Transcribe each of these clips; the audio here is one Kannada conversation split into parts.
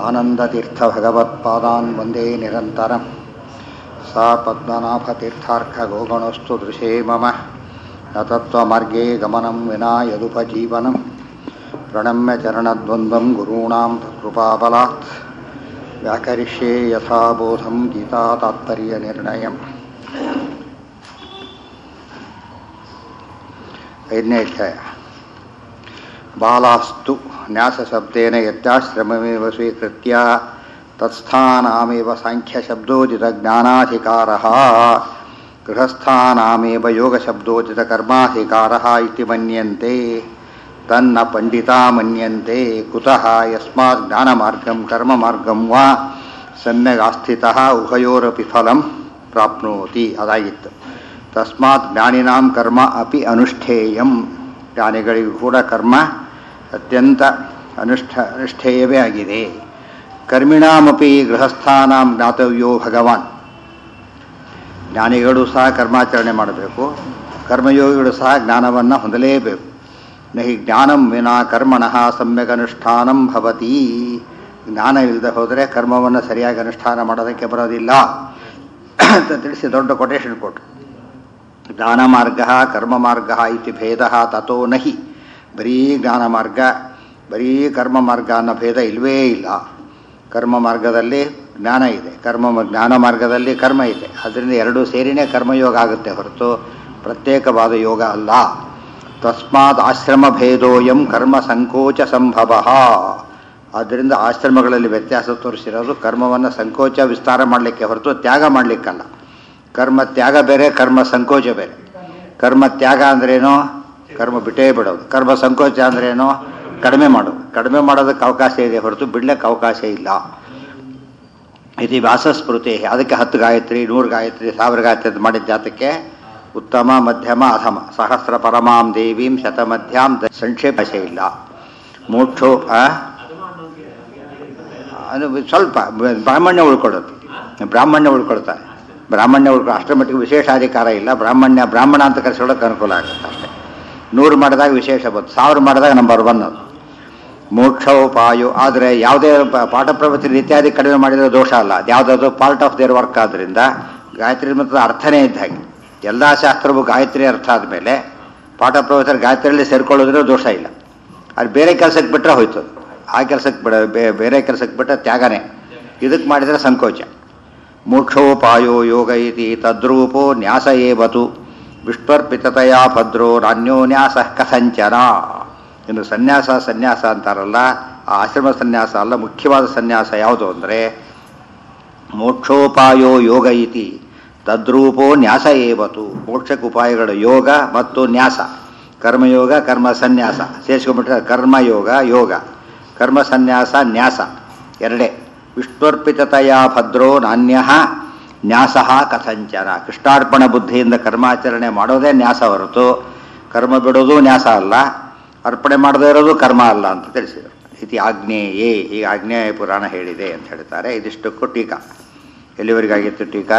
आनन्दतीर्थभगवत्पादान् वन्दे निरन्तरं सा पद्मनाभतीर्थार्कगोगणस्तु दृशे मम न तत्त्वमार्गे गमनं विना यदुपजीवनं प्रणम्य चरणद्वन्द्वं गुरूणां कृपाबलात् व्याकरिष्ये यथाबोधं गीतातात्पर्यनिर्णयम् ಐದನೇ ಅಧ್ಯಾಯ ಬಾಲಾಸ್ತು ನ್ಯಾಸಶಬ್ದೇನ ಯತ್ಯಾಶ್ರಮಮೇವ ಸ್ವೀಕೃತ್ಯ ತತ್ಸ್ಥಾನಾಮೇವ ಸಾಂಖ್ಯಶಬ್ದೋಚಿತಜ್ಞಾನಾಧಿಕಾರः ಗೃಹಸ್ಥಾನಾಮೇವ ಯೋಗಶಬ್ದೋಚಿತಕರ್ಮಾಧಿಕಾರः ಇತಿ ಮನ್ಯಂತೆ ತನ್ನ ಪಂಡಿತಾ ಮನ್ಯಂತೆ ಕುತಃ ಯಸ್ಮಾತ್ ಜ್ಞಾನಮಾರ್ಗಂ ಕರ್ಮಮಾರ್ಗಂ ವಾ ಸಮ್ಯಗಾಸ್ಥಿತಃ ಉಭಯೋರಪಿ ಫಲಂ ಪ್ರಾಪ್ನೋತಿ ಅದಾಗಿತ್ತು ತಸ್ಮಾತ್ ಜ್ಞಾನಿನಾಂ ಕರ್ಮ ಅಪಿ ಅನುಷ್ಠೇಯಂ ಜ್ಞಾನಿಗಳಿಗೂ ಕೂಡ ಕರ್ಮ ಅತ್ಯಂತ ಅನುಷ್ಠ ಅನುಷ್ಠೇಯವೇ ಆಗಿದೆ ಕರ್ಮಿಣಾಮಪಿ ಗೃಹಸ್ಥಾನಾಂ ಜ್ಞಾತವ್ಯೋ ಭಗವಾನ್ ಜ್ಞಾನಿಗಳು ಸಹ ಕರ್ಮಾಚರಣೆ ಮಾಡಬೇಕು ಕರ್ಮಯೋಗಿಗಳು ಸಹ ಜ್ಞಾನವನ್ನು ಹೊಂದಲೇಬೇಕು ನಹಿ ಜ್ಞಾನಂ ವಿನಾ ಕರ್ಮಣಃ ಸಮ್ಯಕ್ ಅನುಷ್ಠಾನಂ ಭವತಿ ಜ್ಞಾನ ಇಲ್ಲದೆ ಹೋದರೆ ಕರ್ಮವನ್ನು ಸರಿಯಾಗಿ ಅನುಷ್ಠಾನ ಮಾಡೋದಕ್ಕೆ ಬರೋದಿಲ್ಲ ಅಂತ ತಿಳಿಸಿ ದೊಡ್ಡ ಕೊಟೇಶನ್ ಕೊಟ್ಟರು ಜ್ಞಾನ ಮಾರ್ಗ ಕರ್ಮ ಮಾರ್ಗ ಇತಿ ಭೇದ ತಥೋ ನಹಿ ಬರೀ ಜ್ಞಾನ ಮಾರ್ಗ ಬರೀ ಕರ್ಮ ಮಾರ್ಗ ಅನ್ನೋ ಭೇದ ಇಲ್ಲವೇ ಇಲ್ಲ ಕರ್ಮ ಮಾರ್ಗದಲ್ಲಿ ಜ್ಞಾನ ಇದೆ ಕರ್ಮ ಜ್ಞಾನ ಮಾರ್ಗದಲ್ಲಿ ಕರ್ಮ ಇದೆ ಅದರಿಂದ ಎರಡೂ ಸೇರಿನೇ ಕರ್ಮಯೋಗ ಆಗುತ್ತೆ ಹೊರತು ಪ್ರತ್ಯೇಕವಾದ ಯೋಗ ಅಲ್ಲ ತಸ್ಮಾತ್ ಆಶ್ರಮ ಭೇದೋಯಂ ಕರ್ಮ ಸಂಕೋಚ ಸಂಭವ ಆದ್ದರಿಂದ ಆಶ್ರಮಗಳಲ್ಲಿ ವ್ಯತ್ಯಾಸ ತೋರಿಸಿರೋದು ಕರ್ಮವನ್ನು ಸಂಕೋಚ ವಿಸ್ತಾರ ಮಾಡಲಿಕ್ಕೆ ಹೊರತು ತ್ಯಾಗ ಮಾಡಲಿಕ್ಕಲ್ಲ ಕರ್ಮ ತ್ಯಾಗ ಬೇರೆ ಕರ್ಮ ಸಂಕೋಚ ಬೇರೆ ಕರ್ಮ ತ್ಯಾಗ ಅಂದ್ರೇನು ಕರ್ಮ ಬಿಟ್ಟೇ ಬಿಡೋದು ಕರ್ಮ ಸಂಕೋಚ ಅಂದ್ರೇನು ಕಡಿಮೆ ಮಾಡೋದು ಕಡಿಮೆ ಮಾಡೋದಕ್ಕೆ ಅವಕಾಶ ಇದೆ ಹೊರತು ಬಿಡ್ಲಿಕ್ಕೆ ಅವಕಾಶ ಇಲ್ಲ ಇದು ವ್ಯಾಸಸ್ಮೃತಿ ಅದಕ್ಕೆ ಹತ್ತು ಗಾಯತ್ರಿ ನೂರು ಗಾಯತ್ರಿ ಸಾವಿರ ಗಾಯತ್ರಿ ಅಂತ ಮಾಡಿದ ಜಾತಕ್ಕೆ ಉತ್ತಮ ಮಧ್ಯಮ ಅಧಮ ಸಹಸ್ರ ಪರಮಾಂ ದೇವೀಂ ಶತಮಧ್ಯಾಂ ಸಂಕ್ಷೇಪ ಇಲ್ಲ ಮೋಕ್ಷೋ ಅದು ಸ್ವಲ್ಪ ಬ್ರಾಹ್ಮಣ್ಯ ಉಳ್ಕೊಳ್ಳೋದು ಬ್ರಾಹ್ಮಣ್ಯ ಉಳ್ಕೊಳ್ತಾರೆ ಬ್ರಾಹ್ಮಣ್ಯ ಉಳ್ಕೊ ಅಷ್ಟರ ಮಟ್ಟಿಗೆ ವಿಶೇಷ ಅಧಿಕಾರ ಇಲ್ಲ ಬ್ರಾಹ್ಮಣ್ಯ ಬ್ರಾಹ್ಮಣ ಅಂತ ಕರೆಸೋಳಕ್ಕೆ ಅನುಕೂಲ ಆಗುತ್ತೆ ಅಷ್ಟೇ ನೂರು ಮಾಡಿದಾಗ ವಿಶೇಷ ಬಂತು ಸಾವಿರ ಮಾಡಿದಾಗ ನಂಬರ್ ಒನ್ ಅದು ಮೋಕ್ಷೋಪಾಯು ಆದರೆ ಯಾವುದೇ ಪಾಠ ಪ್ರವಚನ ಇತ್ಯಾದಿ ಕಡಿಮೆ ಮಾಡಿದರೆ ದೋಷ ಅಲ್ಲ ಅದು ಯಾವುದಾದ್ರು ಪಾರ್ಟ್ ಆಫ್ ದೇರ್ ವರ್ಕ್ ಆದ್ದರಿಂದ ಗಾಯತ್ರಿ ಮಂತ್ರದ ಅರ್ಥನೇ ಇದ್ದ ಹಾಗೆ ಎಲ್ಲ ಶಾಸ್ತ್ರವು ಗಾಯತ್ರಿ ಅರ್ಥ ಆದಮೇಲೆ ಪಾಠ ಪ್ರವಚನ ಗಾಯತ್ರಿಯಲ್ಲಿ ಸೇರ್ಕೊಳ್ಳೋದ್ರೆ ದೋಷ ಇಲ್ಲ ಅದು ಬೇರೆ ಕೆಲಸಕ್ಕೆ ಬಿಟ್ಟರೆ ಹೋಯ್ತು ಆ ಕೆಲಸಕ್ಕೆ ಬಿಡ ಬೇರೆ ಕೆಲಸಕ್ಕೆ ಬಿಟ್ಟರೆ ತ್ಯಾಗನೇ ಇದಕ್ಕೆ ಮಾಡಿದರೆ ಸಂಕೋಚ ಮೋಕ್ಷೋಪಾಯೋ ಯೋಗ ಇತಿ ತದ್ರೂಪೋ ನ್ಯಾಸ ಏವತು ವಿಷ್ಣರ್ಪಿತತೆಯ ಭದ್ರೋ ನಾನ್ಯೋ ನ್ಯಾಸ ಕಥಂಚನ ಇನ್ನು ಸನ್ಯಾಸ ಸನ್ಯಾಸ ಅಂತಾರಲ್ಲ ಆ ಆಶ್ರಮ ಸನ್ಯಾಸ ಅಲ್ಲ ಮುಖ್ಯವಾದ ಸನ್ಯಾಸ ಯಾವುದು ಅಂದರೆ ಮೋಕ್ಷೋಪಾಯೋ ಯೋಗ ಇತಿ ತದ್ರೂಪೋ ನ್ಯಾಸ ಏವತು ಮೋಕ್ಷಕ್ಕೆ ಉಪಾಯಗಳು ಯೋಗ ಮತ್ತು ನ್ಯಾಸ ಕರ್ಮಯೋಗ ಕರ್ಮ ಸನ್ಯಾಸ ಸೇರಿಸ್ಕೊಂಡ್ಬಿಟ್ರೆ ಕರ್ಮಯೋಗ ಯೋಗ ಕರ್ಮ ಸನ್ಯಾಸ ನ್ಯಾಸ ಎರಡೇ ವಿಷ್ಣುರ್ಪಿತತೆಯ ಭದ್ರೋ ನಾಣ್ಯ ನ್ಯಾಸ ಕಥಂಚನ ಕೃಷ್ಣಾರ್ಪಣ ಬುದ್ಧಿಯಿಂದ ಕರ್ಮಾಚರಣೆ ಮಾಡೋದೇ ನ್ಯಾಸ ಹೊರತು ಕರ್ಮ ಬಿಡೋದು ನ್ಯಾಸ ಅಲ್ಲ ಅರ್ಪಣೆ ಮಾಡದೇ ಇರೋದು ಕರ್ಮ ಅಲ್ಲ ಅಂತ ತಿಳಿಸಿದರು ಇತಿ ಆಗ್ನೇಯೇ ಈ ಆಗ್ನೇಯ ಪುರಾಣ ಹೇಳಿದೆ ಅಂತ ಹೇಳ್ತಾರೆ ಇದಿಷ್ಟಕ್ಕೂ ಟೀಕಾ ಎಲ್ಲಿವರೆಗಾಗಿತ್ತು ಟೀಕಾ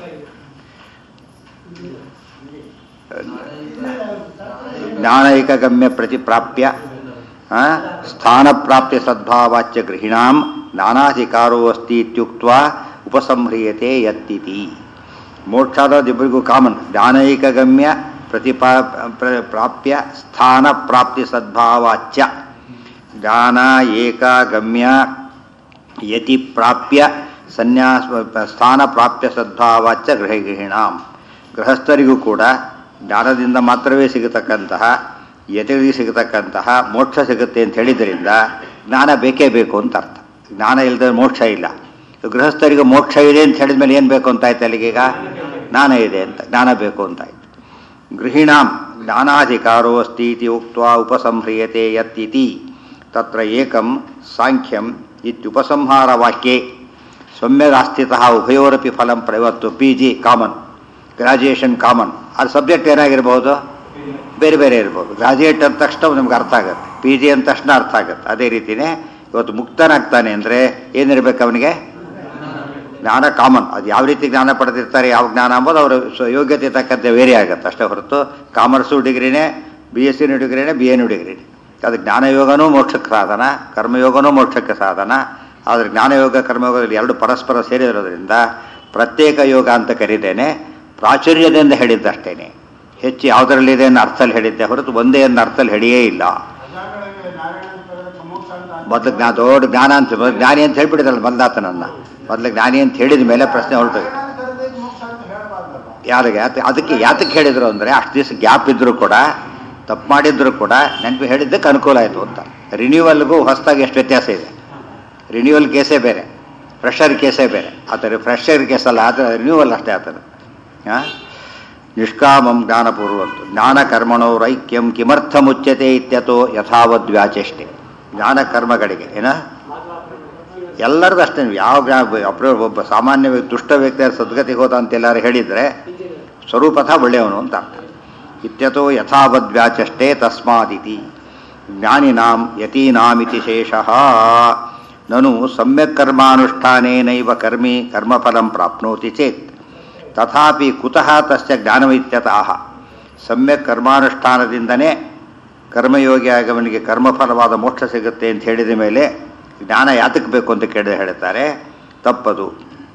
ಜ್ಞಾನೈಕಗಮ್ಯ ಪ್ರತಿಪ್ರಾಪ್ಯ ಸ್ಥಾನಪ್ರಾಪ್ಯ ಸದ್ಭಾವಾಚ್ಯ ಗೃಹಿಣಾಂ ನಾನಾಧಿಕಾರೋ ಅಸ್ತಿ ಇತ್ಯುಕ್ತ ಉಪಸಂಹ್ರಿಯತೆ ಯತ್ತಿತಿ ಮೋಕ್ಷ ಇಬ್ಬರಿಗೂ ಕಾಮನ್ ಜ್ಞಾನೈಕಗಮ್ಯ ಪ್ರತಿಪಾ ಪ್ರಾಪ್ಯ ಸ್ಥಾನ ಪ್ರಾಪ್ತಿ ಸದ್ಭಾವಾಚ್ಯ ಜ್ಞಾನ ಏಕಗಮ್ಯ ಯತಿ ಪ್ರಾಪ್ಯ ಸನ್ಯಾಸ ಸ್ಥಾನ ಪ್ರಾಪ್ಯ ಸದ್ಭಾವಾಚ್ಯ ಗೃಹ ಗೃಹಿಣಾಂ ಗೃಹಸ್ಥರಿಗೂ ಕೂಡ ಜ್ಞಾನದಿಂದ ಮಾತ್ರವೇ ಸಿಗತಕ್ಕಂತಹ ಯತಿಗಳಿಗೆ ಸಿಗತಕ್ಕಂತಹ ಮೋಕ್ಷ ಸಿಗುತ್ತೆ ಅಂತ ಹೇಳಿದ್ರಿಂದ ಜ್ಞಾನ ಬೇಕೇ ಬೇಕು ಅಂತ ಅರ್ಥ ಜ್ಞಾನ ಇಲ್ಲದೆ ಮೋಕ್ಷ ಇಲ್ಲ ಗೃಹಸ್ಥರಿಗೆ ಮೋಕ್ಷ ಇದೆ ಅಂತ ಹೇಳಿದ ಮೇಲೆ ಏನು ಬೇಕು ಅಂತಾಯ್ತು ಅಲ್ಲಿಗೀಗ ಜ್ಞಾನ ಇದೆ ಅಂತ ಜ್ಞಾನ ಬೇಕು ಅಂತಾಯ್ತು ಗೃಹಿಣಾಂ ಜ್ಞಾನಾಧಿಕಾರೋ ಅಸ್ತಿ ಇತಿ ಉಕ್ತ ಉಪಸಂಹ್ರಿಯತೆ ಯತ್ತಿತಿ ತತ್ರ ಏಕಂ ಸಾಂಖ್ಯಂ ಇತ್ಯುಪಸಂಹಾರ ವಾಕ್ಯೆ ಸೌಮ್ಯಗಾಸ್ಥಿತಃ ಉಭಯೋರಪಿ ಫಲಂ ಪ್ರವತ್ತು P G common graduation common ಅದು ಸಬ್ಜೆಕ್ಟ್ ಏನಾಗಿರ್ಬೋದು ಬೇರೆ ಬೇರೆ ಇರ್ಬೋದು ಗ್ರಾಜುಯೇಟ್ ಅಂದ ತಕ್ಷಣ ನಮ್ಗೆ ಅರ್ಥ ಆಗುತ್ತೆ ಪಿ ಜಿ ಅಂದ ತಕ್ಷಣ ಅರ್ಥ ಆಗುತ್ತೆ ಅದೇ ರೀತಿಯೇ ಇವತ್ತು ಮುಕ್ತನಾಗ್ತಾನೆ ಅಂದರೆ ಏನಿರ್ಬೇಕು ಅವನಿಗೆ ಜ್ಞಾನ ಕಾಮನ್ ಅದು ಯಾವ ರೀತಿ ಜ್ಞಾನ ಪಡೆದಿರ್ತಾರೆ ಯಾವ ಜ್ಞಾನ ಅಂಬೋದು ಅವರ ಯೋಗ್ಯತೆ ತಕ್ಕಂತೆ ವೇರಿ ಆಗುತ್ತೆ ಅಷ್ಟೇ ಹೊರತು ಕಾಮರ್ಸು ಡಿಗ್ರಿನೇ ಬಿ ಎಸ್ ಸಿನೂ ಡಿಗ್ರಿನೇ ಬಿ ಎನು ಡಿಗ್ರಿನೇ ಅದು ಜ್ಞಾನಯೋಗನೂ ಮೋಕ್ಷಕ್ಕೆ ಸಾಧನ ಕರ್ಮಯೋಗನೂ ಮೋಕ್ಷಕ್ಕೆ ಸಾಧನ ಆದರೆ ಜ್ಞಾನಯೋಗ ಕರ್ಮಯೋಗದಲ್ಲಿ ಎರಡು ಪರಸ್ಪರ ಸೇರಿರೋದ್ರಿಂದ ಪ್ರತ್ಯೇಕ ಯೋಗ ಅಂತ ಕರೀತೇನೆ ಪ್ರಾಚುರ್ಯದಿಂದ ಹೇಳಿದ್ದಷ್ಟೇನೆ ಹೆಚ್ಚು ಯಾವುದರಲ್ಲಿದೆ ಅನ್ನೋ ಅರ್ಥದಲ್ಲಿ ಹೇಳಿದ್ದೆ ಹೊರತು ಒಂದೇ ಅನ್ನೋ ಅರ್ಥದಲ್ಲಿ ಹೇಳಿಯೇ ಇಲ್ಲ ಪ್ರಜಾಗಳಿಗೆ ನಾರಾಯಣ ಅಂತ ಕರೆದ್ರೆ ಮೋಕ್ಷ ಅಂತ ಅನ್ಸುತ್ತೆ. ಮೊದಲು ಜ್ಞಾ ದೊಡ್ಡ ಜ್ಞಾನ ಅಂತ ಮೊದ್ಲು ಜ್ಞಾನಿ ಅಂತ ಹೇಳ್ಬಿಟ್ಟಿದ್ರಲ್ಲ ಬಂದಾತನನ್ನ ಮೊದಲು ಜ್ಞಾನಿ ಅಂತ ಹೇಳಿದ ಮೇಲೆ ಪ್ರಶ್ನೆ ಹೊರಟೋಗಿ ನಾರಾಯಣ ಅಂತ ಕರೆದ್ರೆ ಇದು ಮೋಕ್ಷ ಅಂತ ಹೇಳಬಾರ್ದಲ್ವ ಯಾರಿಗೆ ಯಾತ- ಅದಕ್ಕೆ ಯಾತಕ್ಕೆ ಹೇಳಿದ್ರು ಅಂದರೆ ಅಷ್ಟು ದಿವಸ ಗ್ಯಾಪ್ ಇದ್ದರೂ ಕೂಡ ತಪ್ಪು ಮಾಡಿದ್ರು ಕೂಡ ನೆನಪು ಹೇಳಿದ್ದಕ್ಕೆ ಅನುಕೂಲ ಆಯಿತು ಅಂತ ರಿನ್ಯೂವಲ್ಗೂ ಹೊಸದಾಗಿ ಎಷ್ಟು ವ್ಯತ್ಯಾಸ ಇದೆ ರಿನ್ಯೂವಲ್ ಕೇಸೇ ಬೇರೆ ಫ್ರೆಷರ್ ಕೇಸೇ ಬೇರೆ ಆತರ ಫ್ರೆಷರ್ ಕೇಸಲ್ಲ ಆದರೆ ರಿನ್ಯೂವಲ್ ಅಷ್ಟೇ ಆತನ ಹಾಂ ನಿಷ್ಕಾಮಂ ಜ್ಞಾನಪೂರ್ವಂತು ಜ್ಞಾನ ಕರ್ಮಣೋರೈಕ್ಯಂ ಕಿಮರ್ಥಮುಚ್ಯತೆ ಇತ್ಯತೋ ಯಥಾವದ್ವ್ಯಾಚೆಷ್ಟೆ ಜ್ಞಾನ ಕರ್ಮಗಳಿಗೆ ಏನ ಎಲ್ಲರದ್ದು ಅಷ್ಟೇ ಯಾವ ಜ್ಞಾ- ಒಬ್ರು ಒಬ್ಬ ಸಾಮಾನ್ಯ ವ್ಯಕ್ತಿ ದುಷ್ಟ ವ್ಯಕ್ತಿ ಸದ್ಗತಿಗೆ ಹೋದ ಅಂತ ಎಲ್ಲರೂ ಹೇಳಿದರೆ ಸ್ವರೂಪಥ ಒಳ್ಳೆಯವನು ಅಂತ ಅರ್ಥ ಇತ್ಯತೋ ಯಥಾವದ್ವ್ಯಾಚಷ್ಟೇ ತಸ್ಮಾದಿತಿ ಜ್ಞಾನಿನಾಂ ಯತೀನಾಮಿತಿ ಶೇಷಃ ನನು ಸಮ್ಯಕ್ ಕರ್ಮಾನುಷ್ಠಾನೇನೈವ ಕರ್ಮಿ ಕರ್ಮಫಲಂ ಪ್ರಾಪ್ನೋತಿ ಚೇತ್ ತಥಾಪಿ ಕುತಃ ತಸ್ಯ ಜ್ಞಾನವಿತ್ಯತಃ ಸಮ್ಯಕ್ ಕರ್ಮಾನುಷ್ಠಾನದಿಂದನೇ ಕರ್ಮಯೋಗಿ ಆಗವನಿಗೆ ಕರ್ಮಫಲವಾದ ಮೋಕ್ಷ ಸಿಗುತ್ತೆ ಅಂತ ಹೇಳಿದ ಮೇಲೆ ಜ್ಞಾನ ಯಾತಕ್ಕೆ ಬೇಕು ಅಂತ ಕೇಳಿದ ಹೇಳ್ತಾರೆ ತಪ್ಪದು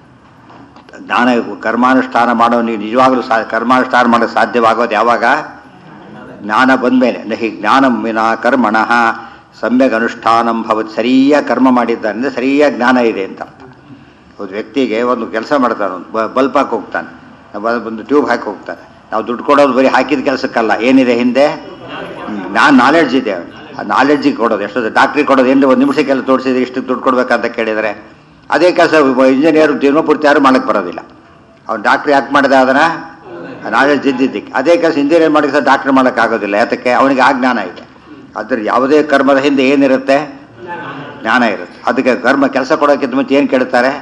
ಜ್ಞಾನ ಕರ್ಮಾನುಷ್ಠಾನ ಮಾಡೋ ನೀವು ನಿಜವಾಗಲೂ ಸಾ ಕರ್ಮಾನುಷ್ಠಾನ ಮಾಡೋಕ್ಕೆ ಸಾಧ್ಯವಾಗೋದು ಯಾವಾಗ ಜ್ಞಾನ ಬಂದಮೇಲೆ ನಹಿ ಜ್ಞಾನಂ ವಿನಾ ಕರ್ಮಣಃ ಸಮ್ಯಕ್ ಅನುಷ್ಠಾನಂ ಭವತ್ ಸರಿಯಾಗಿ ಕರ್ಮ ಮಾಡಿದ್ದಾನೆ ಸರಿಯಾಗಿ ಜ್ಞಾನ ಇದೆ ಅಂತ ಅರ್ಥ ಒಂದು ವ್ಯಕ್ತಿಗೆ ಒಂದು ಕೆಲಸ ಮಾಡ್ತಾನೆ ಒಂದು ಬಲ್ಪ್ ಹಾಕಿ ಹೋಗ್ತಾನೆ ಬ- ಒಂದು ಟ್ಯೂಬ್ ಹಾಕಿ ಹೋಗ್ತಾನೆ ನಾವು ದುಡ್ಡು ಕೊಡೋದು ಬರೀ ಹಾಕಿದ ಕೆಲಸಕ್ಕಲ್ಲ ಏನಿದೆ ಹಿಂದೆ ನಾನು ನಾಲೆಡ್ಜ್ ಇದೆ ಅವ್ನಿಗೆ. ಆ ನಾಲೆಡ್ಜಿಗೆ ಕೊಡೋದು ಎಷ್ಟೊಂದು ಡಾಕ್ಟ್ರಿಗೆ ಕೊಡೋದು ಏನು ಒಂದು ನಿಮಿಷ ಕೆಲಸ ತೋರಿಸಿದ್ರೆ ಇಷ್ಟು ದುಡ್ಡು ಕೊಡ್ಬೇಕಂತ ಕೇಳಿದರೆ ಅದೇ ಕೆಲಸ ಇಂಜಿನಿಯರ್ ದಿನಪೂರ್ತಿ ಯಾರು ಮಾಡಕ್ಕೆ ಬರೋದಿಲ್ಲ ಅವ್ನು ಡಾಕ್ಟ್ರ್ ಯಾಕೆ ಮಾಡಿದ ಅದನ್ನು ನಾಲೆಡ್ಜ್ ಇದ್ದಿದ್ದಕ್ಕೆ ಅದೇ ಕೆಲಸ ಇಂಜಿನಿಯರ್ ಮಾಡಿದ್ರೆ ಡಾಕ್ಟ್ರ್ ಮಾಡೋಕ್ಕಾಗೋದಿಲ್ಲ ಯಾತಕ್ಕೆ ಅವನಿಗೆ ಆ ಜ್ಞಾನ ಇದೆ ಅದ್ರ ಯಾವುದೇ ಕರ್ಮದ ಹಿಂದೆ ಏನಿರುತ್ತೆ ಜ್ಞಾನ ಇರುತ್ತೆ ಅದಕ್ಕೆ ಕರ್ಮ ಕೆಲಸ ಕೊಡೋಕ್ಕಿಂತ ಮುಂಚೆ ಏನು ಕೇಳ್ತಾರೆ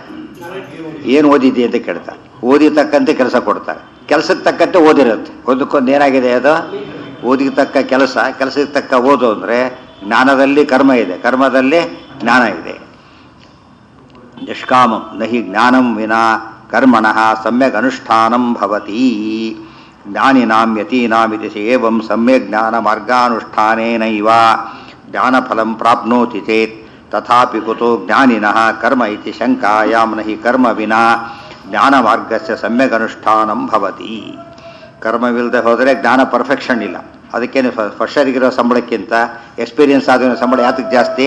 ಏನು ಓದಿದ್ದಿ ಅಂತ ಕೇಳ್ತಾರೆ ಓದಿ ತಕ್ಕಂತೆ ಕೆಲಸ ಕೊಡ್ತಾರೆ ಕೆಲಸಕ್ಕೆ ತಕ್ಕಂತೆ ಓದಿರುತ್ತೆ ಒಂದಕ್ಕೊಂದು ಏನಾಗಿದೆ ಅದು ಓದಿಗೆ ತಕ್ಕ ಕೆಲಸ ಕೆಲಸಕ್ಕೆ ತಕ್ಕ ಓದು ಅಂದರೆ ಜ್ಞಾನದಲ್ಲಿ ಕರ್ಮ ಇದೆ ಕರ್ಮದಲ್ಲಿ ಜ್ಞಾನ ಇದೆ ನಿಷ್ಕಾಮಂ ನಹಿ ಜ್ಞಾನಂ ವಿನಾ ಕರ್ಮಣಃ ಸಮ್ಯಕ್ ಅನುಷ್ಠಾನಂ ಭವತಿ ಜ್ಞಾನಿನಾಂ ಯತೀನಾಮಿತಿ ಸೇವಂ ಸಮ್ಯಕ್ ಜ್ಞಾನ ಮಾರ್ಗಾನುಷ್ಠಾನೇನೈವ ಜ್ಞಾನಫಲಂ ಪ್ರಾಪ್ನೋತಿ ಚೇತ್ ತಥಾಪಿ ಕುತೋ ಜ್ಞಾನಿನಃ ಕರ್ಮ ಇತಿ ಶಂಕಾಯಾಂ ನಹಿ ಕರ್ಮ ವಿನಾ ಜ್ಞಾನಮಾರ್ಗಸ್ಯ ಸಮ್ಯಕ್ ಅನುಷ್ಠಾನಂ ಭವತಿ ಕರ್ಮವಿಲ್ಲದೆ ಹೋದರೆ ಜ್ಞಾನ ಪರ್ಫೆಕ್ಷನ್ ಇಲ್ಲ ಅದಕ್ಕೇನು ಫಸ್ಟರಿಗಿರೋ ಸಂಬಳಕ್ಕಿಂತ ಎಕ್ಸ್ಪೀರಿಯನ್ಸ್ ಆದ ಸಂಬಳ ಯಾತಕ್ಕೆ ಜಾಸ್ತಿ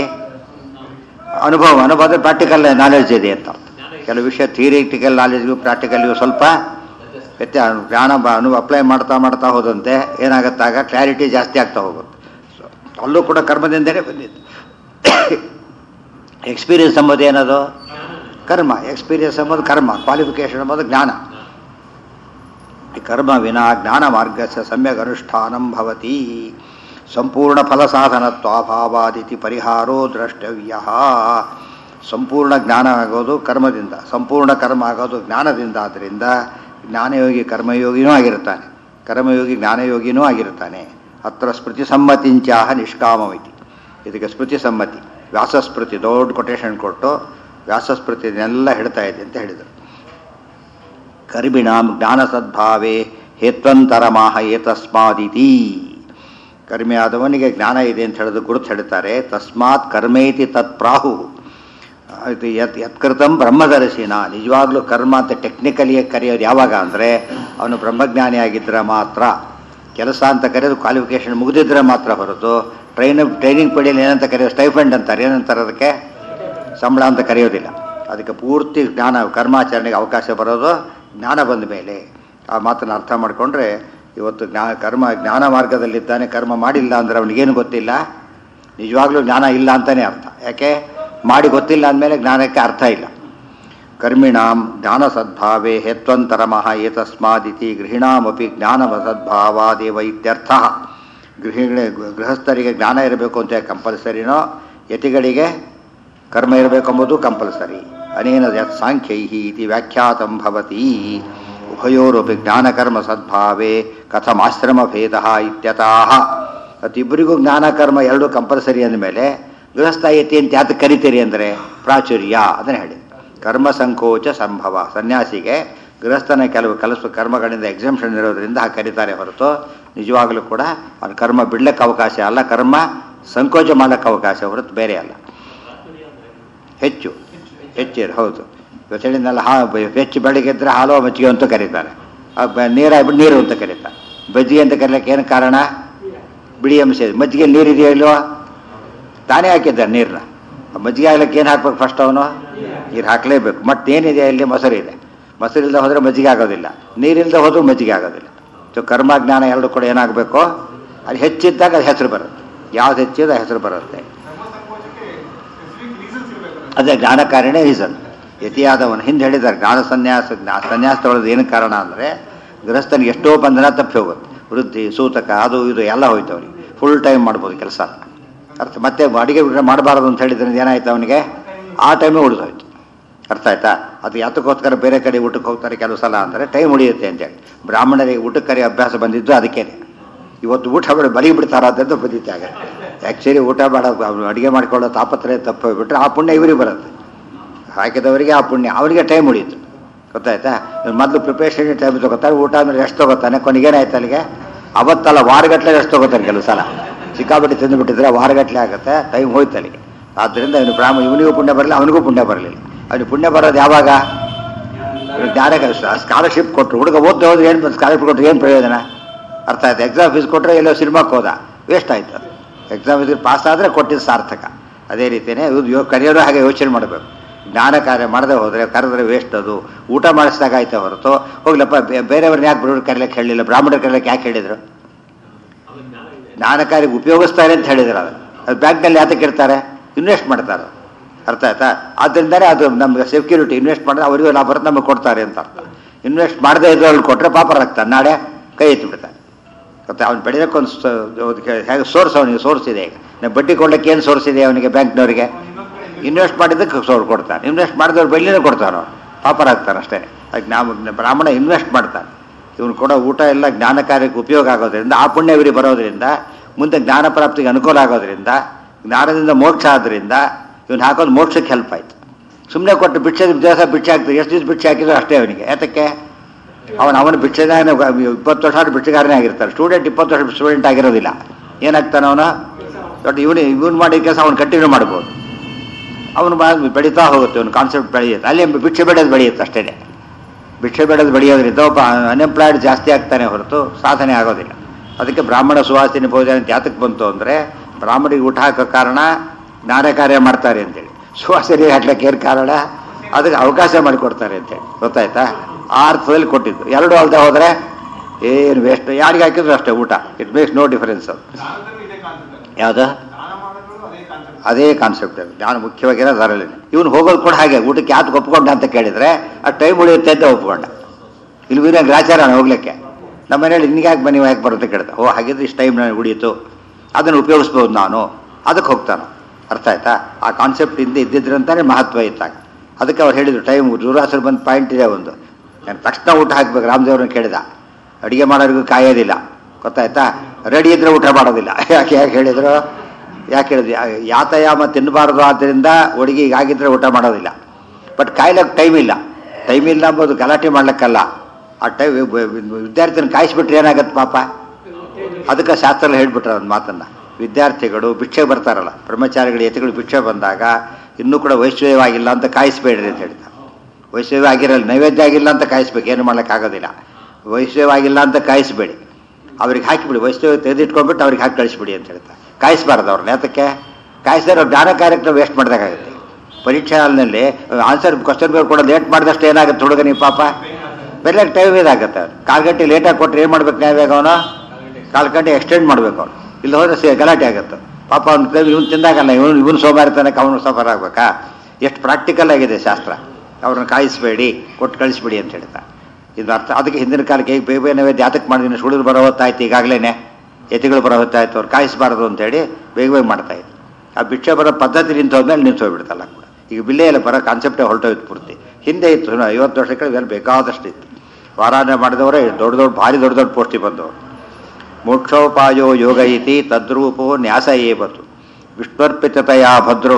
ಅನುಭವ ಅನುಭವ ಪ್ರಾಕ್ಟಿಕಲ್ ನಾಲೆಡ್ಜ್ ಇದೆ ಅಂತ ಕೆಲವು ವಿಷಯ ಥಿಯರಿಟಿಕಲ್ ನಾಲೆಜ್ಗೂ ಪ್ರಾಕ್ಟಿಕಲ್ಗೂ ಸ್ವಲ್ಪ ವ್ಯತ್ಯಾಸ ಜ್ಞಾನ ಬ- ಅನು ಅಪ್ಲೈ ಮಾಡ್ತಾ ಮಾಡ್ತಾ ಹೋದಂತೆ ಏನಾಗುತ್ತಾಗ ಕ್ಲಾರಿಟಿ ಜಾಸ್ತಿ ಆಗ್ತಾ ಹೋಗುತ್ತೆ So, ಅಲ್ಲೂ ಕೂಡ ಕರ್ಮದಿಂದಲೇ ಬಂದಿದ್ದು ಎಕ್ಸ್ಪೀರಿಯನ್ಸ್ ಎಂಬುದು ಏನದು ಕರ್ಮ ಎಕ್ಸ್ಪೀರಿಯನ್ಸ್ ಎಂಬುದು ಕರ್ಮ ಕ್ವಾಲಿಫಿಕೇಶನ್ ಎಂಬುದು ಜ್ಞಾನ ಈ ಕರ್ಮ ವಿನಾ ಜ್ಞಾನ ಮಾರ್ಗಸ್ಯ ಸಮ್ಯಕ್ ಅನುಷ್ಠಾನಂ ಭವತಿ ಸಂಪೂರ್ಣ ಫಲ ಸಾಧನತ್ವಾಭಾವಾದಿತಿ ಪರಿಹಾರೋ ದ್ರಷ್ಟವ್ಯ ಸಂಪೂರ್ಣ ಜ್ಞಾನ ಆಗೋದು ಕರ್ಮದಿಂದ ಸಂಪೂರ್ಣ ಕರ್ಮ ಆಗೋದು ಜ್ಞಾನದಿಂದ ಆದ್ದರಿಂದ ಜ್ಞಾನಯೋಗಿ ಕರ್ಮಯೋಗಿನೂ ಆಗಿರ್ತಾನೆ ಕರ್ಮಯೋಗಿ ಜ್ಞಾನಯೋಗಿನೂ ಆಗಿರ್ತಾನೆ ಅತ್ರ ಸ್ಮೃತಿ ಸಮ್ಮತಿಂಚಾಹ ನಿಷ್ಕಾಮಮಿತಿ ಇದಕ್ಕೆ ಸ್ಮೃತಿ ಸಮ್ಮತಿ ವ್ಯಾಸಸ್ಮೃತಿ ದೊಡ್ಡ ಕೊಟೇಶನ್ ಕೊಟ್ಟು ವ್ಯಾಸಸ್ಮೃತಿನೆಲ್ಲ ಹೇಳ್ತಾ ಇದೆ ಅಂತ ಹೇಳಿದರು ಕರ್ಮಿಣಾಂ ಜ್ಞಾನ ಸದ್ಭಾವೇ ಹೇತ್ವಂತರಮಾಹ ಏತಸ್ಮಾದಿತಿ ಕರ್ಮಿ ಆದವನಿಗೆ ಜ್ಞಾನ ಇದೆ ಅಂತ ಹೇಳಿದು ಗುರುತು ಹೇಳ್ತಾರೆ ತಸ್ಮಾತ್ ಕರ್ಮೇತಿ ತತ್ ಪ್ರಾಹು ಇದು ಯತ್ ಯತ್ಕೃತಂ ಬ್ರಹ್ಮದರ್ಶಿನ ನಿಜವಾಗ್ಲೂ ಕರ್ಮ ಅಂತ ಟೆಕ್ನಿಕಲಿ ಕರೆಯೋದು ಯಾವಾಗ ಅಂದರೆ ಅವನು ಬ್ರಹ್ಮಜ್ಞಾನಿ ಆಗಿದ್ದರೆ ಮಾತ್ರ ಕೆಲಸ ಅಂತ ಕರೆಯೋದು ಕ್ವಾಲಿಫಿಕೇಷನ್ ಮುಗಿದಿದ್ರೆ ಮಾತ್ರ ಹೊರತು ಟ್ರೈನ್ ಟ್ರೈನಿಂಗ್ ಪೀಡಿಯಲ್ಲಿ ಏನಂತ ಕರೆಯೋದು ಸ್ಟೈಫಂಡ್ ಅಂತಾರೆ ಏನಂತಾರೆ ಅದಕ್ಕೆ ಸಂಬಳ ಅಂತ ಕರೆಯೋದಿಲ್ಲ ಅದಕ್ಕೆ ಪೂರ್ತಿ ಜ್ಞಾನ ಕರ್ಮಾಚರಣೆಗೆ ಅವಕಾಶ ಬರೋದು ಜ್ಞಾನ ಬಂದ ಮೇಲೆ ಆ ಮಾತನ್ನು ಅರ್ಥ ಮಾಡಿಕೊಂಡ್ರೆ ಇವತ್ತು ಜ್ಞಾನ ಕರ್ಮ ಜ್ಞಾನ ಮಾರ್ಗದಲ್ಲಿದ್ದಾನೆ ಕರ್ಮ ಮಾಡಿಲ್ಲ ಅಂದರೆ ಅವನಿಗೇನು ಗೊತ್ತಿಲ್ಲ ನಿಜವಾಗ್ಲೂ ಜ್ಞಾನ ಇಲ್ಲ ಅಂತಲೇ ಅರ್ಥ ಯಾಕೆ ಮಾಡಿ ಗೊತ್ತಿಲ್ಲ ಅಂದಮೇಲೆ ಜ್ಞಾನಕ್ಕೆ ಅರ್ಥ ಇಲ್ಲ ಕರ್ಮಿಣಾಂ ಜ್ಞಾನ ಸದ್ಭಾವೇ ಹೇತ್ವಂತರಮಃ ಏತಸ್ಮಾದಿತಿ ಗೃಹಿಣಾಮಪಿ ಜ್ಞಾನ ಸದ್ಭಾವಾದೇವ ಇತ್ಯರ್ಥ ಗೃಹಿಣಿ ಗೃಹಸ್ಥರಿಗೆ ಜ್ಞಾನ ಇರಬೇಕು ಅಂತ ಕಂಪಲ್ಸರಿನೋ ಯತಿಗಳಿಗೆ ಕರ್ಮ ಇರಬೇಕೆಂಬುದು ಕಂಪಲ್ಸರಿ ಅನೇನ ಯತ್ ಸಾಂಖ್ಯೈ ಇತಿ ವ್ಯಾಖ್ಯಾತಂ ಭವತಿ ಉಭಯೋರಪಿ ಜ್ಞಾನಕರ್ಮ ಸದ್ಭಾವೇ ಕಥಮಾಶ್ರಮ ಭೇದ ಇತ್ಯತಃ ಮತ್ತಿಬ್ಬರಿಗೂ ಜ್ಞಾನಕರ್ಮ ಎರಡು ಕಂಪಲ್ಸರಿ ಅಂದಮೇಲೆ ಗೃಹಸ್ಥ ಯತಿ ಅಂತ ಯಾತಕ್ಕೆ ಕರಿತೀರಿ ಅಂದರೆ ಪ್ರಾಚುರ್ಯ ಅದನ್ನು ಹೇಳಿ ಕರ್ಮ ಸಂಕೋಚ ಸಂಭವ ಸನ್ಯಾಸಿಗೆ ಗೃಹಸ್ಥನ ಕೆಲವು ಕೆಲಸ ಕರ್ಮಗಳಿಂದ ಎಕ್ಸಾಮ್ಷನ್ ಇರೋದ್ರಿಂದ ಹಾಗೆ ಕರೀತಾರೆ ಹೊರತು ನಿಜವಾಗಲೂ ಕೂಡ ಅವ್ನ ಕರ್ಮ ಬಿಡ್ಲಿಕ್ಕೆ ಅವಕಾಶ ಅಲ್ಲ ಕರ್ಮ ಸಂಕೋಚ ಮಾಡಕ್ಕೆ ಅವಕಾಶ ಹೊರತು ಬೇರೆ ಅಲ್ಲ ಹೆಚ್ಚು ಹೆಚ್ಚು ಹೌದು ಇವತ್ತು ಹೇಳಿದ್ನಲ್ಲ ಹಾ ಬ- ಹೆಚ್ಚು ಬೆಳಗ್ಗೆ ಇದ್ದರೆ ಹಾಲು ಮಜ್ಜಿಗೆ ಅಂತ ಕರೀತಾರೆ ಆ ಬ- ನೀರಾಗ್ಬಿಟ್ಟು ನೀರು ಅಂತ ಕರೀತಾರೆ ಮಜ್ಜಿಗೆ ಅಂತ ಕರೀಲಿಕ್ಕೆ ಏನು ಕಾರಣ ಬಿಳಿ ಅಂಶ ಇದೆ ಮಜ್ಜಿಗೆ ನೀರಿದೆಯೋ ಇಲ್ವೋ ತಾನೇ ಹಾಕಿದ್ದಾನೆ ನೀರನ್ನ ಆ ಮಜ್ಜಿಗೆ ಹಾಕ್ಲಿಕ್ಕೆ ಏನು ಹಾಕ್ಬೇಕು ಫಸ್ಟ್ ಅವನು ನೀರು ಹಾಕಲೇಬೇಕು ಮತ್ತೇನಿದೆ ಇಲ್ಲಿ ಮೊಸರು ಇದೆ ಮೊಸರು ಇಲ್ಲದೆ ಹೋದರೆ ಮಜ್ಜಿಗೆ ಆಗೋದಿಲ್ಲ ನೀರಿಲ್ಲದೆ ಹೋದ್ರೂ ಮಜ್ಜಿಗೆ ಆಗೋದಿಲ್ಲ ಸೊ ಕರ್ಮಜ್ಞಾನ ಎರಡು ಕೂಡ ಏನಾಗಬೇಕು ಅದು ಹೆಚ್ಚಿದ್ದಾಗ ಅದು ಹೆಸರು ಬರುತ್ತೆ ಯಾವ್ದು ಹೆಚ್ಚಿದೆ ಹೆಸರು ಬರುತ್ತೆ ಅದೇ ಜ್ಞಾನಕಾರಿಣೇ ರೀಸನ್ ಯತಿಯಾದವನು ಹಿಂದೆ ಹೇಳಿದ್ದಾರೆ ಜ್ಞಾನ ಸನ್ಯಾಸ ಜ್ಞಾ- ಸನ್ಯಾಸ ತೊಗೊಳ್ಳೋದು ಏನು ಕಾರಣ ಅಂದರೆ ಗೃಹಸ್ಥನಿಗೆ ಎಷ್ಟೋ ಬಂಧನ ತಪ್ಪಿ ಹೋಗುತ್ತೆ ವೃದ್ಧಿ ಸೂತಕ ಅದು ಇದು ಎಲ್ಲ ಹೋಯ್ತು ಅವನಿಗೆ ಫುಲ್ ಟೈಮ್ ಮಾಡ್ಬೋದು ಕೆಲಸ ಅರ್ಥ ಮತ್ತೆ ಅಡಿಗೆ ಊಟ ಮಾಡಬಾರ್ದು ಅಂತ ಹೇಳಿದ್ರಿಂದ ಏನಾಯ್ತು ಅವನಿಗೆ ಆ ಟೈಮೇ ಉಳಿದೋಯ್ತು ಅರ್ಥ ಆಯ್ತಾ ಅದು ಯಾತಕ್ಕೋಸ್ಕರ ಬೇರೆ ಕಡೆ ಊಟಕ್ಕೆ ಹೋಗ್ತಾರೆ ಕೆಲವು ಸಲ ಅಂದರೆ ಟೈಮ್ ಉಳಿಯುತ್ತೆ ಅಂತೇಳಿ ಬ್ರಾಹ್ಮಣರಿಗೆ ಊಟಕ್ಕೆ ಕರಿ ಅಭ್ಯಾಸ ಬಂದಿದ್ದು ಅದಕ್ಕೇನೆ ಇವತ್ತು ಊಟ ಮಾಡಿ ಬಲಿ ಬಿಡ್ತಾರ ಅಂತ ಬಂದಿತ್ತೆ ಆಗ ಆ್ಯಕ್ಚುಲಿ ಊಟ ಮಾಡೋದು ಅವ್ರು ಅಡುಗೆ ಮಾಡ್ಕೊಳ್ಳೋ ತಾಪತ್ರಯ ತಪ್ಪು ಹೋಗ್ಬಿಟ್ರೆ ಆ ಪುಣ್ಯ ಇವರಿಗೆ ಬರುತ್ತೆ ಹಾಕಿದವರಿಗೆ ಆ ಪುಣ್ಯ ಅವರಿಗೆ ಟೈಮ್ ಉಳೀತು ಗೊತ್ತಾಯ್ತಾ ಇವ್ನು ಮೊದಲು ಪ್ರಿಪರೇಷನ್ ಟೈಮ್ ತಗೋತಾರೆ ಊಟ ಆದ್ಮೇಲೆ ಎಷ್ಟು ತಗೋತಾನೆ ಕೊನೆಗೇನಾಯ್ತು ಅಲ್ಲಿಗೆ ಅವತ್ತಲ್ಲ ವಾರಗಟ್ಟಲೆ ಎಷ್ಟು ತಗೋತಾನೆ ಕೆಲವು ಸಲ ಸಿಕ್ಕಾಪಟ್ಟೆ ತಿಂದುಬಿಟ್ಟಿದ್ರೆ ವಾರಗಟ್ಟಲೆ ಆಗುತ್ತೆ ಟೈಮ್ ಹೋಯ್ತು ಅಲ್ಲಿಗೆ ಆದ್ದರಿಂದ ಇವನು ಬ್ರಾಹ್ಮ ಇವನಿಗೂ ಪುಣ್ಯ ಬರಲಿಲ್ಲ ಅವನಿಗೂ ಪುಣ್ಯ ಬರಲಿಲ್ಲ ಅವನಿಗೆ ಪುಣ್ಯ ಬರೋದು ಯಾವಾಗ ಜ್ಞಾನಕ್ಕೆ ಸ್ಕಾಲರ್ಶಿಪ್ ಕೊಟ್ಟರು ಹುಡುಗ ಓದ್ತಾ ಹೋದ್ರೆ ಏನು ಸ್ಕಾಲರ್ಶಿಪ್ ಕೊಟ್ಟರೆ ಏನು ಪ್ರಯೋಜನ ಅರ್ಥ ಆಯ್ತು ಎಕ್ಸಾಮ್ ಫೀಸ್ ಕೊಟ್ಟರೆ ಎಲ್ಲೋ ಸಿನಿಮಾಕ್ಕೆ ಹೋದ ವೇಸ್ಟ್ ಆಯ್ತು ಅದು ಎಕ್ಸಾಮ್ ಫೀಸ್ ಪಾಸ್ ಆದರೆ ಕೊಟ್ಟಿದ್ದು ಸಾರ್ಥಕ ಅದೇ ರೀತಿಯೇ ಯೋ ಕರೆಯೋರು ಹಾಗೆ ಯೋಚನೆ ಮಾಡಬೇಕು ಜ್ಞಾನ ಕಾರ್ಯ ಮಾಡದೆ ಹೋದರೆ ಕರೆದ್ರೆ ವೇಸ್ಟ್ ಅದು ಊಟ ಮಾಡಿಸಿದಾಗ ಆಯ್ತಾ ಹೊರತು ಹೋಗ್ಲಪ್ಪ ಬೇ- ಬೇರೆಯವ್ರನ್ನ ಯಾಕೆ ಬರೋರು ಕರೀಲಿಕ್ಕೆ ಹೇಳಿಲ್ಲ ಬ್ರಾಹ್ಮಣರು ಕರೀಲಿಕ್ಕೆ ಯಾಕೆ ಹೇಳಿದರು ಜ್ಞಾನ ಕಾರ್ಯಕ್ಕೆ ಉಪಯೋಗಿಸ್ತಾರೆ ಅಂತ ಹೇಳಿದ್ರು ಅದು ಅದು ಬ್ಯಾಂಕ್ನಲ್ಲಿ ಯಾತಕ್ಕೆ ಇರ್ತಾರೆ ಇನ್ವೆಸ್ಟ್ ಮಾಡ್ತಾರೆ ಅರ್ಥ ಆಯ್ತಾ ಆದ್ದರಿಂದಲೇ ಅದು ನಮ್ಗೆ ಸೆಕ್ಯೂರಿಟಿ ಇನ್ವೆಸ್ಟ್ ಮಾಡಿದ್ರೆ ಅವರಿಗೂ ಲಾಭ ಬರುತ್ತೆ ನಮಗೆ ಕೊಡ್ತಾರೆ ಅಂತ ಅರ್ಥ ಇನ್ವೆಸ್ಟ್ ಮಾಡದೇ ಇದ್ರಲ್ಲಿ ಕೊಟ್ಟರೆ ಪಾಪರಾಗ್ತಾನೆ ನಾಳೆ ಕೈ ಎತ್ತಿ ಬಿಡ್ತಾನೆ ಮತ್ತೆ ಅವ್ನು ಬೆಳೆಯೋಕೆ ಒಂದು ಹೇಗೆ ಸೋರ್ಸ್ ಅವನಿಗೆ ಸೋರ್ಸ್ ಇದೆ ಈಗ ನಾವು ಬಡ್ಡಿ ಕೊಡ್ಲಿಕ್ಕೆ ಏನು ಸೋರ್ಸ್ ಇದೆ ಅವನಿಗೆ ಬ್ಯಾಂಕ್ನವರಿಗೆ ಇನ್ವೆಸ್ಟ್ ಮಾಡಿದ್ದಕ್ಕೆ ಸೋರ್ ಕೊಡ್ತಾನೆ ಇನ್ವೆಸ್ಟ್ ಮಾಡಿದವ್ರು ಬೆಳ್ಳಿನೇ ಕೊಡ್ತಾನೆ ಅವ್ನು ಪಾಪರಾಗ್ತಾನೆ ಅಷ್ಟೇ ಅದಕ್ಕೆ ನಾವು ಬ್ರಾಹ್ಮಣ ಇನ್ವೆಸ್ಟ್ ಮಾಡ್ತಾನೆ ಇವನು ಕೊಡೋ ಊಟ ಎಲ್ಲ ಜ್ಞಾನ ಕಾರ್ಯಕ್ಕೆ ಉಪಯೋಗ ಆಗೋದ್ರಿಂದ ಆ ಪುಣ್ಯ ಇವರಿಗೆ ಬರೋದ್ರಿಂದ ಮುಂದೆ ಜ್ಞಾನ ಪ್ರಾಪ್ತಿಗೆ ಅನುಕೂಲ ಆಗೋದ್ರಿಂದ ಜ್ಞಾನದಿಂದ ಮೋಕ್ಷ ಆದ್ರಿಂದ ಇವನು ಹಾಕೋದು ಮೋಕ್ಷಕ್ಕೆ ಹೆಲ್ಪ್ ಆಯ್ತು ಸುಮ್ಮನೆ ಕೊಟ್ಟು ಭಿಕ್ಷೆ ದಿವಸ ಭಿಕ್ಷೆ ಹಾಕ್ತಾರೆ ಎಷ್ಟು ದಿವಸ ಭಿಕ್ಷೆ ಹಾಕಿದ್ರು ಅಷ್ಟೇ ಅವನಿಗೆ ಯಾತಕ್ಕೆ ಅವನು ಅವನ ಭಿಕ್ಷೆಗಾರನೇ ಇಪ್ಪತ್ತು ವರ್ಷ ಆದ್ರೂ ಭಿಕ್ಷೆಗಾರನೇ ಆಗಿರ್ತಾರೆ ಸ್ಟೂಡೆಂಟ್ ಇಪ್ಪತ್ತು ವರ್ಷ ಸ್ಟೂಡೆಂಟ್ ಆಗಿರೋದಿಲ್ಲ ಏನಾಗ್ತಾನೆ ಅವನು ದೊಡ್ಡ ಇವನು ಇವನು ಮಾಡಿದ ಕೆಲಸ ಅವ್ನು ಕಂಟಿನ್ಯೂ ಮಾಡ್ಬೋದು ಅವನು ಬಾ- ಬೆಳೀತಾ ಹೋಗುತ್ತೆ ಅವನು ಕಾನ್ಸೆಪ್ಟ್ ಬೆಳೆಯುತ್ತೆ ಅಲ್ಲಿ ಭಿಕ್ಷೆ ಬೇಡೋದು ಬೆಳೆಯುತ್ತೆ ಅಷ್ಟೇ ಭಿಕ್ಷೆ ಬೇಡೋದು ಬೆಳೆಯೋದ್ರಿಂದ ಒಬ್ಬ ಅನ್ಎಂಪ್ಲಾಯ್ಡ್ ಜಾಸ್ತಿ ಆಗ್ತಾನೆ ಹೊರತು ಸಾಧನೆ ಆಗೋದಿಲ್ಲ ಅದಕ್ಕೆ ಬ್ರಾಹ್ಮಣ ಸುವಾಸಿನಿ ಭೋಜನ ಅಂತ ಯಾತಕ್ಕೆ ಬಂತು ಅಂದರೆ ಬ್ರಾಹ್ಮಣಿಗೆ ಊಟ ಹಾಕೋ ಕಾರಣ ಜ್ಞಾನ ಕಾರ್ಯ ಮಾಡ್ತಾರೆ ಅಂತೇಳಿ ಸುವಾಸಿನಿ ಹಾಕ್ಲಿಕ್ಕೆ ಏನು ಕಾರಣ ಅದಕ್ಕೆ ಅವಕಾಶ ಮಾಡಿಕೊಡ್ತಾರೆ ಅಂತೇಳಿ ಗೊತ್ತಾಯ್ತಾ ಆ ಅರ್ಥದಲ್ಲಿ ಕೊಟ್ಟಿದ್ದು ಎರಡು ಅಲ್ಲದೆ ಹೋದರೆ ಏನು ವೇಸ್ಟ್ ಯಾರಿಗೆ ಹಾಕಿದ್ರು ಅಷ್ಟೇ ಊಟ ಇಟ್ ಮೇಕ್ಸ್ ನೋ ಡಿಫರೆನ್ಸ್ ಅದು ದಾನದಲ್ಲೂ ಇದೇ ಕಾನ್ಸೆಪ್ಟ್ ಯಾವುದು ದಾನ ಮಾಡೋದ್ರಲ್ಲೂ ಅದೇ ಕಾನ್ಸೆಪ್ಟ್ ಅದೇ ಕಾನ್ಸೆಪ್ಟ್ ಅದು ನಾನು ಮುಖ್ಯವಾಗಿರೋದು ಅದರಲ್ಲಿ ಇವನು ಹೋಗೋದು ಕೂಡ ಹಾಗೆ ಊಟಕ್ಕೆ ಯಾತಕ್ಕೆ ಒಪ್ಕೊಂಡ ಅಂತ ಕೇಳಿದರೆ ಆ ಟೈಮ್ ಉಳಿಯುತ್ತೆ ಅಂತ ಒಪ್ಕೊಂಡ ಇಲ್ಲಿ ವೀರ ಗ್ರಾಚಾರ ಹೋಗ್ಲಿಕ್ಕೆ ನಮ್ಮ ಮನೇಲಿ ನಿನಗೆ ಯಾಕೆ ಬನ್ನಿ ಯಾಕೆ ಬರುತ್ತೆ ಕೇಳ್ದ ಓ ಹಾಗಿದ್ರೆ ಇಷ್ಟು ಟೈಮ್ ನನಗೆ ಉಳಿಯಿತು ಅದನ್ನು ಉಪಯೋಗಿಸ್ಬೋದು ನಾನು ಅದಕ್ಕೆ ಹೋಗ್ತಾನೆ ಅರ್ಥ ಆಯ್ತಾ ಆ ಕಾನ್ಸೆಪ್ಟ್ ಹಿಂದೆ ಇದ್ದಿದ್ರಂತಾನೆ ಮಹತ್ವ ಇತ್ತಾಗ ಅದಕ್ಕೆ ಅವ್ರು ಹೇಳಿದ್ರು ಟೈಮ್ ದೂರಾಸರು ಬಂದು ಪಾಯಿಂಟ್ ಇದೆ ಒಂದು ನಾನು ತಕ್ಷಣ ಊಟ ಹಾಕ್ಬೇಕು ರಾಮದೇವ್ರನ್ನ ಕೇಳಿದ ಅಡುಗೆ ಮಾಡೋರಿಗೂ ಕಾಯೋದಿಲ್ಲ ಗೊತ್ತಾಯ್ತಾ ರೆಡಿ ಇದ್ರೆ ಊಟ ಮಾಡೋದಿಲ್ಲ ಯಾಕೆ ಯಾಕೆ ಹೇಳಿದ್ರು ಯಾಕೆ ಹೇಳಿದ್ವಿ ಯಾ- ಯಾತಾಯಾಮ ತಿನ್ನಬಾರ್ದು ಆದ್ದರಿಂದ ಹುಡುಗಿ ಆಗಿದ್ರೆ ಊಟ ಮಾಡೋದಿಲ್ಲ ಬಟ್ ಕಾಯ್ಲಕ್ಕೆ ಟೈಮ್ ಇಲ್ಲ ಟೈಮ್ ಇಲ್ಲ ಅಂಬೋದು ಗಲಾಟೆ ಮಾಡ್ಲಿಕ್ಕಲ್ಲ ಆ ಟೈಮ್ ವಿದ್ಯಾರ್ಥಿನ ಕಾಯಿಸ್ಬಿಟ್ರೆ ಏನಾಗತ್ತೆ ಪಾಪ ಅದಕ್ಕೆ ಶಾಸ್ತ್ರ ಹೇಳ್ಬಿಟ್ರೆ ಒಂದು ಮಾತನ್ನ ವಿದ್ಯಾರ್ಥಿಗಳು ಭಿಕ್ಷೆ ಬರ್ತಾರಲ್ಲ ಬ್ರಹ್ಮಚಾರಿಗಳು ಯತಿಗಳು ಭಿಕ್ಷೆ ಬಂದಾಗ ಇನ್ನೂ ಕೂಡ ವೈಶ್ವವಾಗಿಲ್ಲ ಅಂತ ಕಾಯಿಸ್ಬೇಡ್ರಿ ಅಂತ ಹೇಳ್ತಾರೆ ವೈಶ್ವವ ಆಗಿರಲ್ಲ ನೈವೇದ್ಯ ಆಗಿಲ್ಲ ಅಂತ ಕಾಯಿಸ್ಬೇಕು ಏನು ಮಾಡೋಕ್ಕಾಗೋದಿಲ್ಲ ವೈಶ್ವವಾಗಿಲ್ಲ ಅಂತ ಕಾಯಿಸ್ಬೇಡಿ ಅವ್ರಿಗೆ ಹಾಕಿಬಿಡಿ ವೈಷ್ಣವ ತೆಗೆದಿಟ್ಕೊಂಡ್ಬಿಟ್ಟು ಅವ್ರಿಗೆ ಹಾಕಿ ಕಳಿಸ್ಬಿಡಿ ಅಂತ ಹೇಳ್ತಾರೆ ಕಾಯಿಸ್ಬಾರ್ದು ಅವ್ರನ್ನ ಯಾತಕ್ಕೆ ಕಾಯಿಸಿದ್ರೆ ಅವ್ರು ಜ್ಞಾನ ಕಾರ್ಯಕ್ರಮ ವೇಸ್ಟ್ ಮಾಡ್ದಾಗುತ್ತೆ ಪರೀಕ್ಷೆ ಹಾಲ್ನಲ್ಲಿ ಆನ್ಸರ್ ಕ್ವಶನ್ ಪೇಪರ್ ಕೂಡ ಲೇಟ್ ಮಾಡಿದಷ್ಟು ಏನಾಗುತ್ತೆ ಹುಡುಗನಿಗೆ ಪಾಪ ಬೇರೆ ಟೈಮ್ ಇದಾಗುತ್ತೆ ಅವ್ರು ಕಾಲು ಗಂಟೆ ಲೇಟಾಗಿ ಕೊಟ್ಟರೆ ಏನು ಮಾಡ್ಬೇಕು ನ್ಯಾಯವೇಗ ಅವನು ಕಾಲು ಗಂಟೆ ಎಕ್ಸ್ಟೆಂಡ್ ಮಾಡ್ಬೇಕು ಅವ್ನು ಇಲ್ಲಿ ಹೋದ್ರೆ ಸೇ ಗಲಾಟೆ ಆಗುತ್ತೆ ಪಾಪ ಅವ್ನು ಇವನು ತಿಂದಾಗಲ್ಲ ಇವನು ಇವನು ಸೋಮಾರಿತನಕ್ಕೆ ಅವನು ಸಫರ್ ಆಗ್ಬೇಕಾ ಎಷ್ಟು ಪ್ರಾಕ್ಟಿಕಲ್ ಆಗಿದೆ ಶಾಸ್ತ್ರ ಅವ್ರನ್ನ ಕಾಯಿಸ್ಬೇಡಿ ಕೊಟ್ಟು ಕಳಿಸ್ಬಿಡಿ ಅಂತ ಹೇಳ್ತಾರೆ ಇದು ಅರ್ಥ ಅದಕ್ಕೆ ಹಿಂದಿನ ಕಾಲಕ್ಕೆ ಹೇಗೆ ಬೇಗ ಬೇಗ ನೈವೇದ್ಯ ಯಾತಕ್ಕೆ ಮಾಡಿದ್ದೀನಿ ಸುಳಿದು ಬರೋ ಹೊತ್ತಾಯ್ತು ಈಗಾಗಲೇ ಎತಿಗಳು ಬರೋ ಹೊತ್ತಾಯ್ತು ಅವ್ರು ಕಾಯಿಸಬಾರ್ದು ಅಂತೇಳಿ ಬೇಗ ಬೇಗ ಮಾಡ್ತಾ ಇದ್ರು ಆ ಭಿಕ್ಷೆ ಬರೋ ಪದ್ಧತಿ ನಿಂತು ಹೋದ್ಮೇಲೆ ನಿಂತು ಹೋಗ್ಬಿಡ್ತಲ್ಲ ಕೂಡ ಈಗ ಬಿಲ್ಲೇ ಇಲ್ಲ ಬರೋ ಕಾನ್ಸೆಪ್ಟೇ ಹೊರಟೋಯ್ತು ಪೂರ್ತಿ ಹಿಂದೆ ಇತ್ತು ಸುಮಾರು ಐವತ್ತು ವರ್ಷಗಳ ಮೇಲೆ ಬೇಕಾದಷ್ಟು ಇತ್ತು ವಾರಾಣೆ ಮಾಡಿದವರೇ ದೊಡ್ಡ ದೊಡ್ಡ ಭಾರಿ ದೊಡ್ಡ ದೊಡ್ಡ ಪೋಸ್ಟಿಗೆ ಬಂದವರು ಮೋಕ್ಷೋಪಾಯೋ ಯೋಗ ಇತಿ ತದ್ರೂಪೋ ನ್ಯಾಸ ಏವತು ವಿಷ್ಣುರ್ಪಿತತೆಯ ಭದ್ರೋ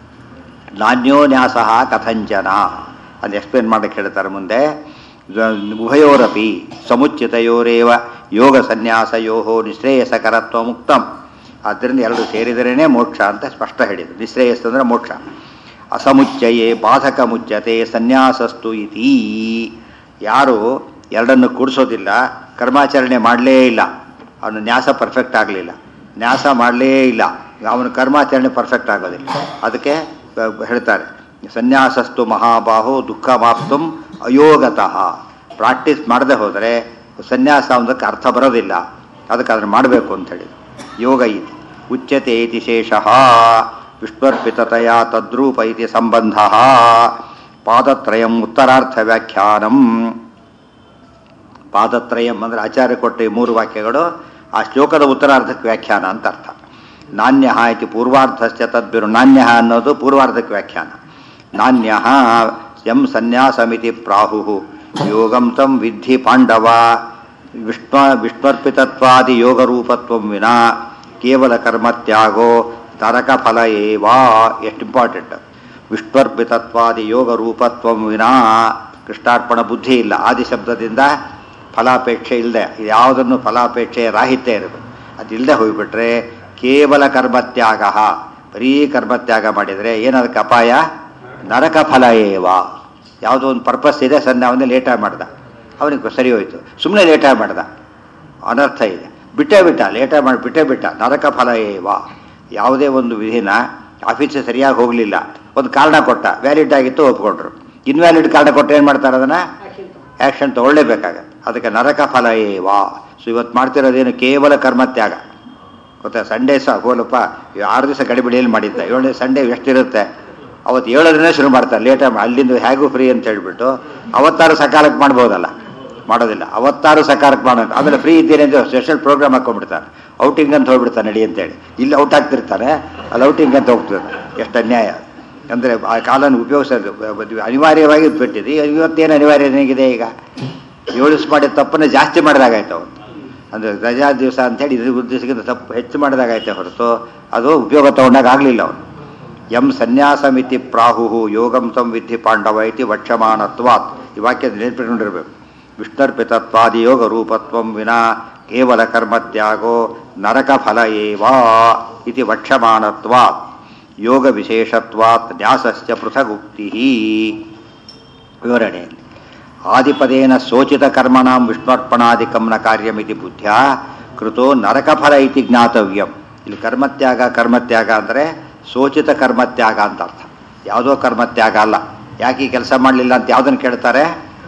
ನಾಣ್ಯೋ ನ್ಯಾಸ ಕಥಂಚನ ಅದು ಎಕ್ಸ್ಪ್ಲೇನ್ ಮಾಡಕ್ಕೆ ಹೇಳ್ತಾರೆ ಮುಂದೆ ಜ- ಉಭಯೋರಪಿ ಸಮುಚಿತಯೋರೇವ ಯೋಗ ಸನ್ಯಾಸಯೋ ನಿಶ್ರೇಯಸಕರತ್ವ ಮುಕ್ತಂ ಆದ್ದರಿಂದ ಎರಡು ಸೇರಿದರೇನೆ ಮೋಕ್ಷ ಅಂತ ಸ್ಪಷ್ಟ ಹೇಳಿದ್ರು ನಿಶ್ರೇಯಸ್ ಅಂದರೆ ಮೋಕ್ಷ ಅಸಮುಚ್ಚಯೇ ಬಾಧಕ ಮುಚ್ಚತೆ ಸನ್ಯಾಸಸ್ತು ಇತಿ ಯಾರು ಎರಡನ್ನು ಕೂಡಿಸೋದಿಲ್ಲ ಕರ್ಮಾಚರಣೆ ಮಾಡಲೇ ಇಲ್ಲ ಅವನು ನ್ಯಾಸ ಪರ್ಫೆಕ್ಟ್ ಆಗಲಿಲ್ಲ ನ್ಯಾಸ ಮಾಡಲೇ ಇಲ್ಲ ಅವನ ಕರ್ಮಾಚರಣೆ ಪರ್ಫೆಕ್ಟ್ ಆಗೋದಿಲ್ಲ ಅದಕ್ಕೆ ಆ, ಹೇಳ್ತಾರೆ ಸನ್ಯಾಸಸ್ತು ಮಹಾಬಾಹು ದುಃಖ ಮಾಪ್ತು ಅಯೋಗತಃ ಪ್ರಾಕ್ಟೀಸ್ ಮಾಡದೆ ಹೋದರೆ ಸನ್ಯಾಸ ಅನ್ನೋದಕ್ಕೆ ಅರ್ಥ ಬರೋದಿಲ್ಲ ಅದಕ್ಕೆ ಅದನ್ನು ಮಾಡಬೇಕು ಅಂತೇಳಿ ಯೋಗ ಇತಿ ಉಚ್ಯತೆ ಇತಿ ಶೇಷಃ ವಿಷ್ಣುರ್ಪಿತತೆಯ ತದ್ರೂಪ ಇತಿ ಸಂಬಂಧ ಪಾದತ್ರಯಂ ಉತ್ತರಾರ್ಥ ವ್ಯಾಖ್ಯಾನಂ ಪಾದತ್ರಯಂ ಅಂದರೆ ಆಚಾರ್ಯ ಕೊಟ್ಟ ಈ ಮೂರು ವಾಕ್ಯಗಳು ಆ ಶ್ಲೋಕದ ಉತ್ತರಾರ್ಧಕ್ಕೆ ವ್ಯಾಖ್ಯಾನ ಅಂತ ಅರ್ಥ ನಾಣ್ಯ ಇತಿ ಪೂರ್ವಾರ್ಧಸ್ಯ ತದ್ಬಿರು ನಾಣ್ಯ ಅನ್ನೋದು ಪೂರ್ವಾರ್ಧಕ್ಕೆ ವ್ಯಾಖ್ಯಾನ ನಾಣ್ಯ ಯಂ ಸನ್ಯಾಸಮಿತಿ ಪ್ರಾಹು ಯೋಗಂ ತಂ ವಿದ್ಧಿ ಪಾಂಡವ ವಿಷ್ಣು ವಿಷ್ಣುರ್ಪಿತತ್ವಾದಿ ಯೋಗರೂಪತ್ವಂ ವಿನಾ ಕೇವಲ ಕರ್ಮತ್ಯಾಗೋ ನರಕ ಫಲ ಏವಾ ಎಷ್ಟು ಇಂಪಾರ್ಟೆಂಟ್ ವಿಷ್ಣುರ್ಪಿತತ್ವಾದಿ ಯೋಗರೂಪತ್ವಂ ವಿನಾ ಕೃಷ್ಣಾರ್ಪಣ ಬುದ್ಧಿ ಇಲ್ಲ ಆದಿ ಶಬ್ದದಿಂದ ಫಲಾಪೇಕ್ಷೆ ಇಲ್ಲದೆ ಯಾವುದನ್ನು ಫಲಾಪೇಕ್ಷೆ ರಾಹಿತ್ಯ ಇರಬೇಕು ಅದಿಲ್ಲದೆ ಹೋಗಿಬಿಟ್ರೆ ಕೇವಲ ಕರ್ಮತ್ಯಾಗ ಬರೀ ಕರ್ಮತ್ಯಾಗ ಮಾಡಿದರೆ ಏನದಕ್ಕೆ ಅಪಾಯ ನರಕ ಫಲ ಏವ ಯಾವುದೋ ಒಂದು ಪರ್ಪಸ್ ಇದೆ ಸಣ್ಣ ಅವನೇ ಲೇಟಾಗಿ ಮಾಡ್ದ ಅವನಿಗೆ ಸರಿ ಹೋಯಿತು ಸುಮ್ಮನೆ ಲೇಟಾಗಿ ಮಾಡ್ದ ಅನರ್ಥ ಇದೆ ಬಿಟ್ಟೇ ಬಿಟ್ಟ ಲೇಟಾಗಿ ಮಾಡಿ ಬಿಟ್ಟೇ ಬಿಟ್ಟ ನರಕ ಫಲ ಏವ ಯಾವುದೇ ಒಂದು ವಿಧಿನ ಆಫೀಸಿಗೆ ಸರಿಯಾಗಿ ಹೋಗಲಿಲ್ಲ ಒಂದು ಕಾರಣ ಕೊಟ್ಟ ವ್ಯಾಲಿಡ್ ಆಗಿತ್ತು ಒಪ್ಕೊಂಡ್ರು ಇನ್ವ್ಯಾಲಿಡ್ ಕಾರಣ ಕೊಟ್ಟು ಏನು ಮಾಡ್ತಾರೆ ಅದನ್ನು ಆ್ಯಕ್ಷನ್ ತೊಗೊಳ್ಳೇಬೇಕಾಗತ್ತೆ ಅದಕ್ಕೆ ನರಕ ಫಲ ಏವಾ ಸೊ ಇವತ್ತು ಮಾಡ್ತಿರೋದೇನು ಕೇವಲ ಕರ್ಮತ್ಯಾಗ ಗೊತ್ತಾ ಸಂಡೇ ಸಹ ಹೋಲಪ್ಪ ಆರು ದಿವಸ ಗಡಿಬಿಡಿಯಲ್ಲಿ ಮಾಡಿದ್ದೆ ಏಳನೇ ಸಂಡೇ ಎಷ್ಟಿರುತ್ತೆ ಅವತ್ತು ಏಳೋದ್ರೇ ಶುರು ಮಾಡ್ತಾರೆ ಲೇಟಾಗಿ ಅಲ್ಲಿಂದ ಹೇಗೂ ಫ್ರೀ ಅಂತ ಹೇಳ್ಬಿಟ್ಟು ಅವತ್ತಾರು ಸಕಾಲಕ್ಕೆ ಮಾಡ್ಬೋದಲ್ಲ ಮಾಡೋದಿಲ್ಲ ಅವತ್ತಾರು ಸಕಾಲಕ್ಕೆ ಮಾಡೋದು ಆಮೇಲೆ ಫ್ರೀ ಇದ್ದೀನಿ ಅಂತ ಸ್ಪೆಷಲ್ ಪ್ರೋಗ್ರಾಮ್ ಹಾಕೊಂಡ್ಬಿಡ್ತಾರೆ ಔಟಿಂಗ್ ಅಂತ ಹೋಗ್ಬಿಡ್ತಾನೆ ನಡಿ ಅಂತೇಳಿ ಇಲ್ಲಿ ಔಟ್ ಆಗ್ತಿರ್ತಾನೆ ಅಲ್ಲಿ ಔಟಿಂಗ್ ಅಂತ ಹೋಗ್ತಿರ್ತಾನೆ ಎಷ್ಟು ಅನ್ಯಾಯ ಅಂದರೆ ಆ ಕಾಲನ ಉಪಯೋಗಿಸೋದು ಅನಿವಾರ್ಯವಾಗಿ ಬಿಟ್ಟಿದೆ ಇವತ್ತೇನು ಅನಿವಾರ್ಯ ಏನಾಗಿದೆ ಈಗ ಏಳು ದಿವಸ ಮಾಡಿದ ತಪ್ಪನ್ನು ಜಾಸ್ತಿ ಮಾಡಿದಾಗಾಯ್ತು ಅವನು ಅಂದರೆ ರಜಾ ದಿವಸ ಅಂತೇಳಿ ಇದ್ರ ಉದ್ದೇಶಕ್ಕಿಂತ ತಪ್ಪು ಹೆಚ್ಚು ಮಾಡಿದಾಗೈತೆ ಹೊರತು ಅದು ಉಪಯೋಗ ತಗೊಂಡಾಗ ಆಗಲಿಲ್ಲ ಅವನು ಎಂ ಸನ್ಯಾಸಮಿತಿ ಪ್ರಾಹು ಯೋಗಂ ತಂ ವಿಧಿ ಪಾಂಡವ ಇತಿ ವಕ್ಷಮಾನತ್ವಾತ್ ಈ ವಾಕ್ಯ ನೆನಪಿಟ್ಕೊಂಡಿರ್ಬೇಕು ವಿಷ್ಣರ್ಪಿತತ್ವಾದಿ ಯೋಗ ರೂಪತ್ವಂ ವಿನಾ ಕೇವಲ ಕರ್ಮತ್ಯಾಗೋ ನರಕ ಫಲ ಏವಾ ಇತಿ ವಕ್ಷಮಾನತ್ವಾತ್ ಯೋಗ ವಿಶೇಷತ್ವಾತ್ ನ್ಯಾಸಶ್ಚ ಪೃಥಗುಕ್ತಿ ವಿವರಣೆ ಆದಿಪದೇನ ಶೋಚಿತ ಕರ್ಮಣಾಂ ವಿಷ್ಣುರ್ಪಣಾದಿಕಂ ನ ಕಾರ್ಯಮಿತಿ ಬುದ್ಧ್ಯ ಕೃತೋ ನರಕಫಲ ಇತಿ ಜ್ಞಾತವ್ಯಂ ಇಲ್ಲಿ ಕರ್ಮತ್ಯಾಗ ಕರ್ಮತ್ಯಾಗ ಅಂದರೆ ಶೋಚಿತ ಕರ್ಮತ್ಯಾಗ ಅಂತ ಅರ್ಥ ಯಾವುದೋ ಕರ್ಮತ್ಯಾಗ ಅಲ್ಲ ಯಾಕೆ ಈ ಕೆಲಸ ಮಾಡಲಿಲ್ಲ ಅಂತ ಯಾವುದನ್ನು ಕೇಳ್ತಾರೆ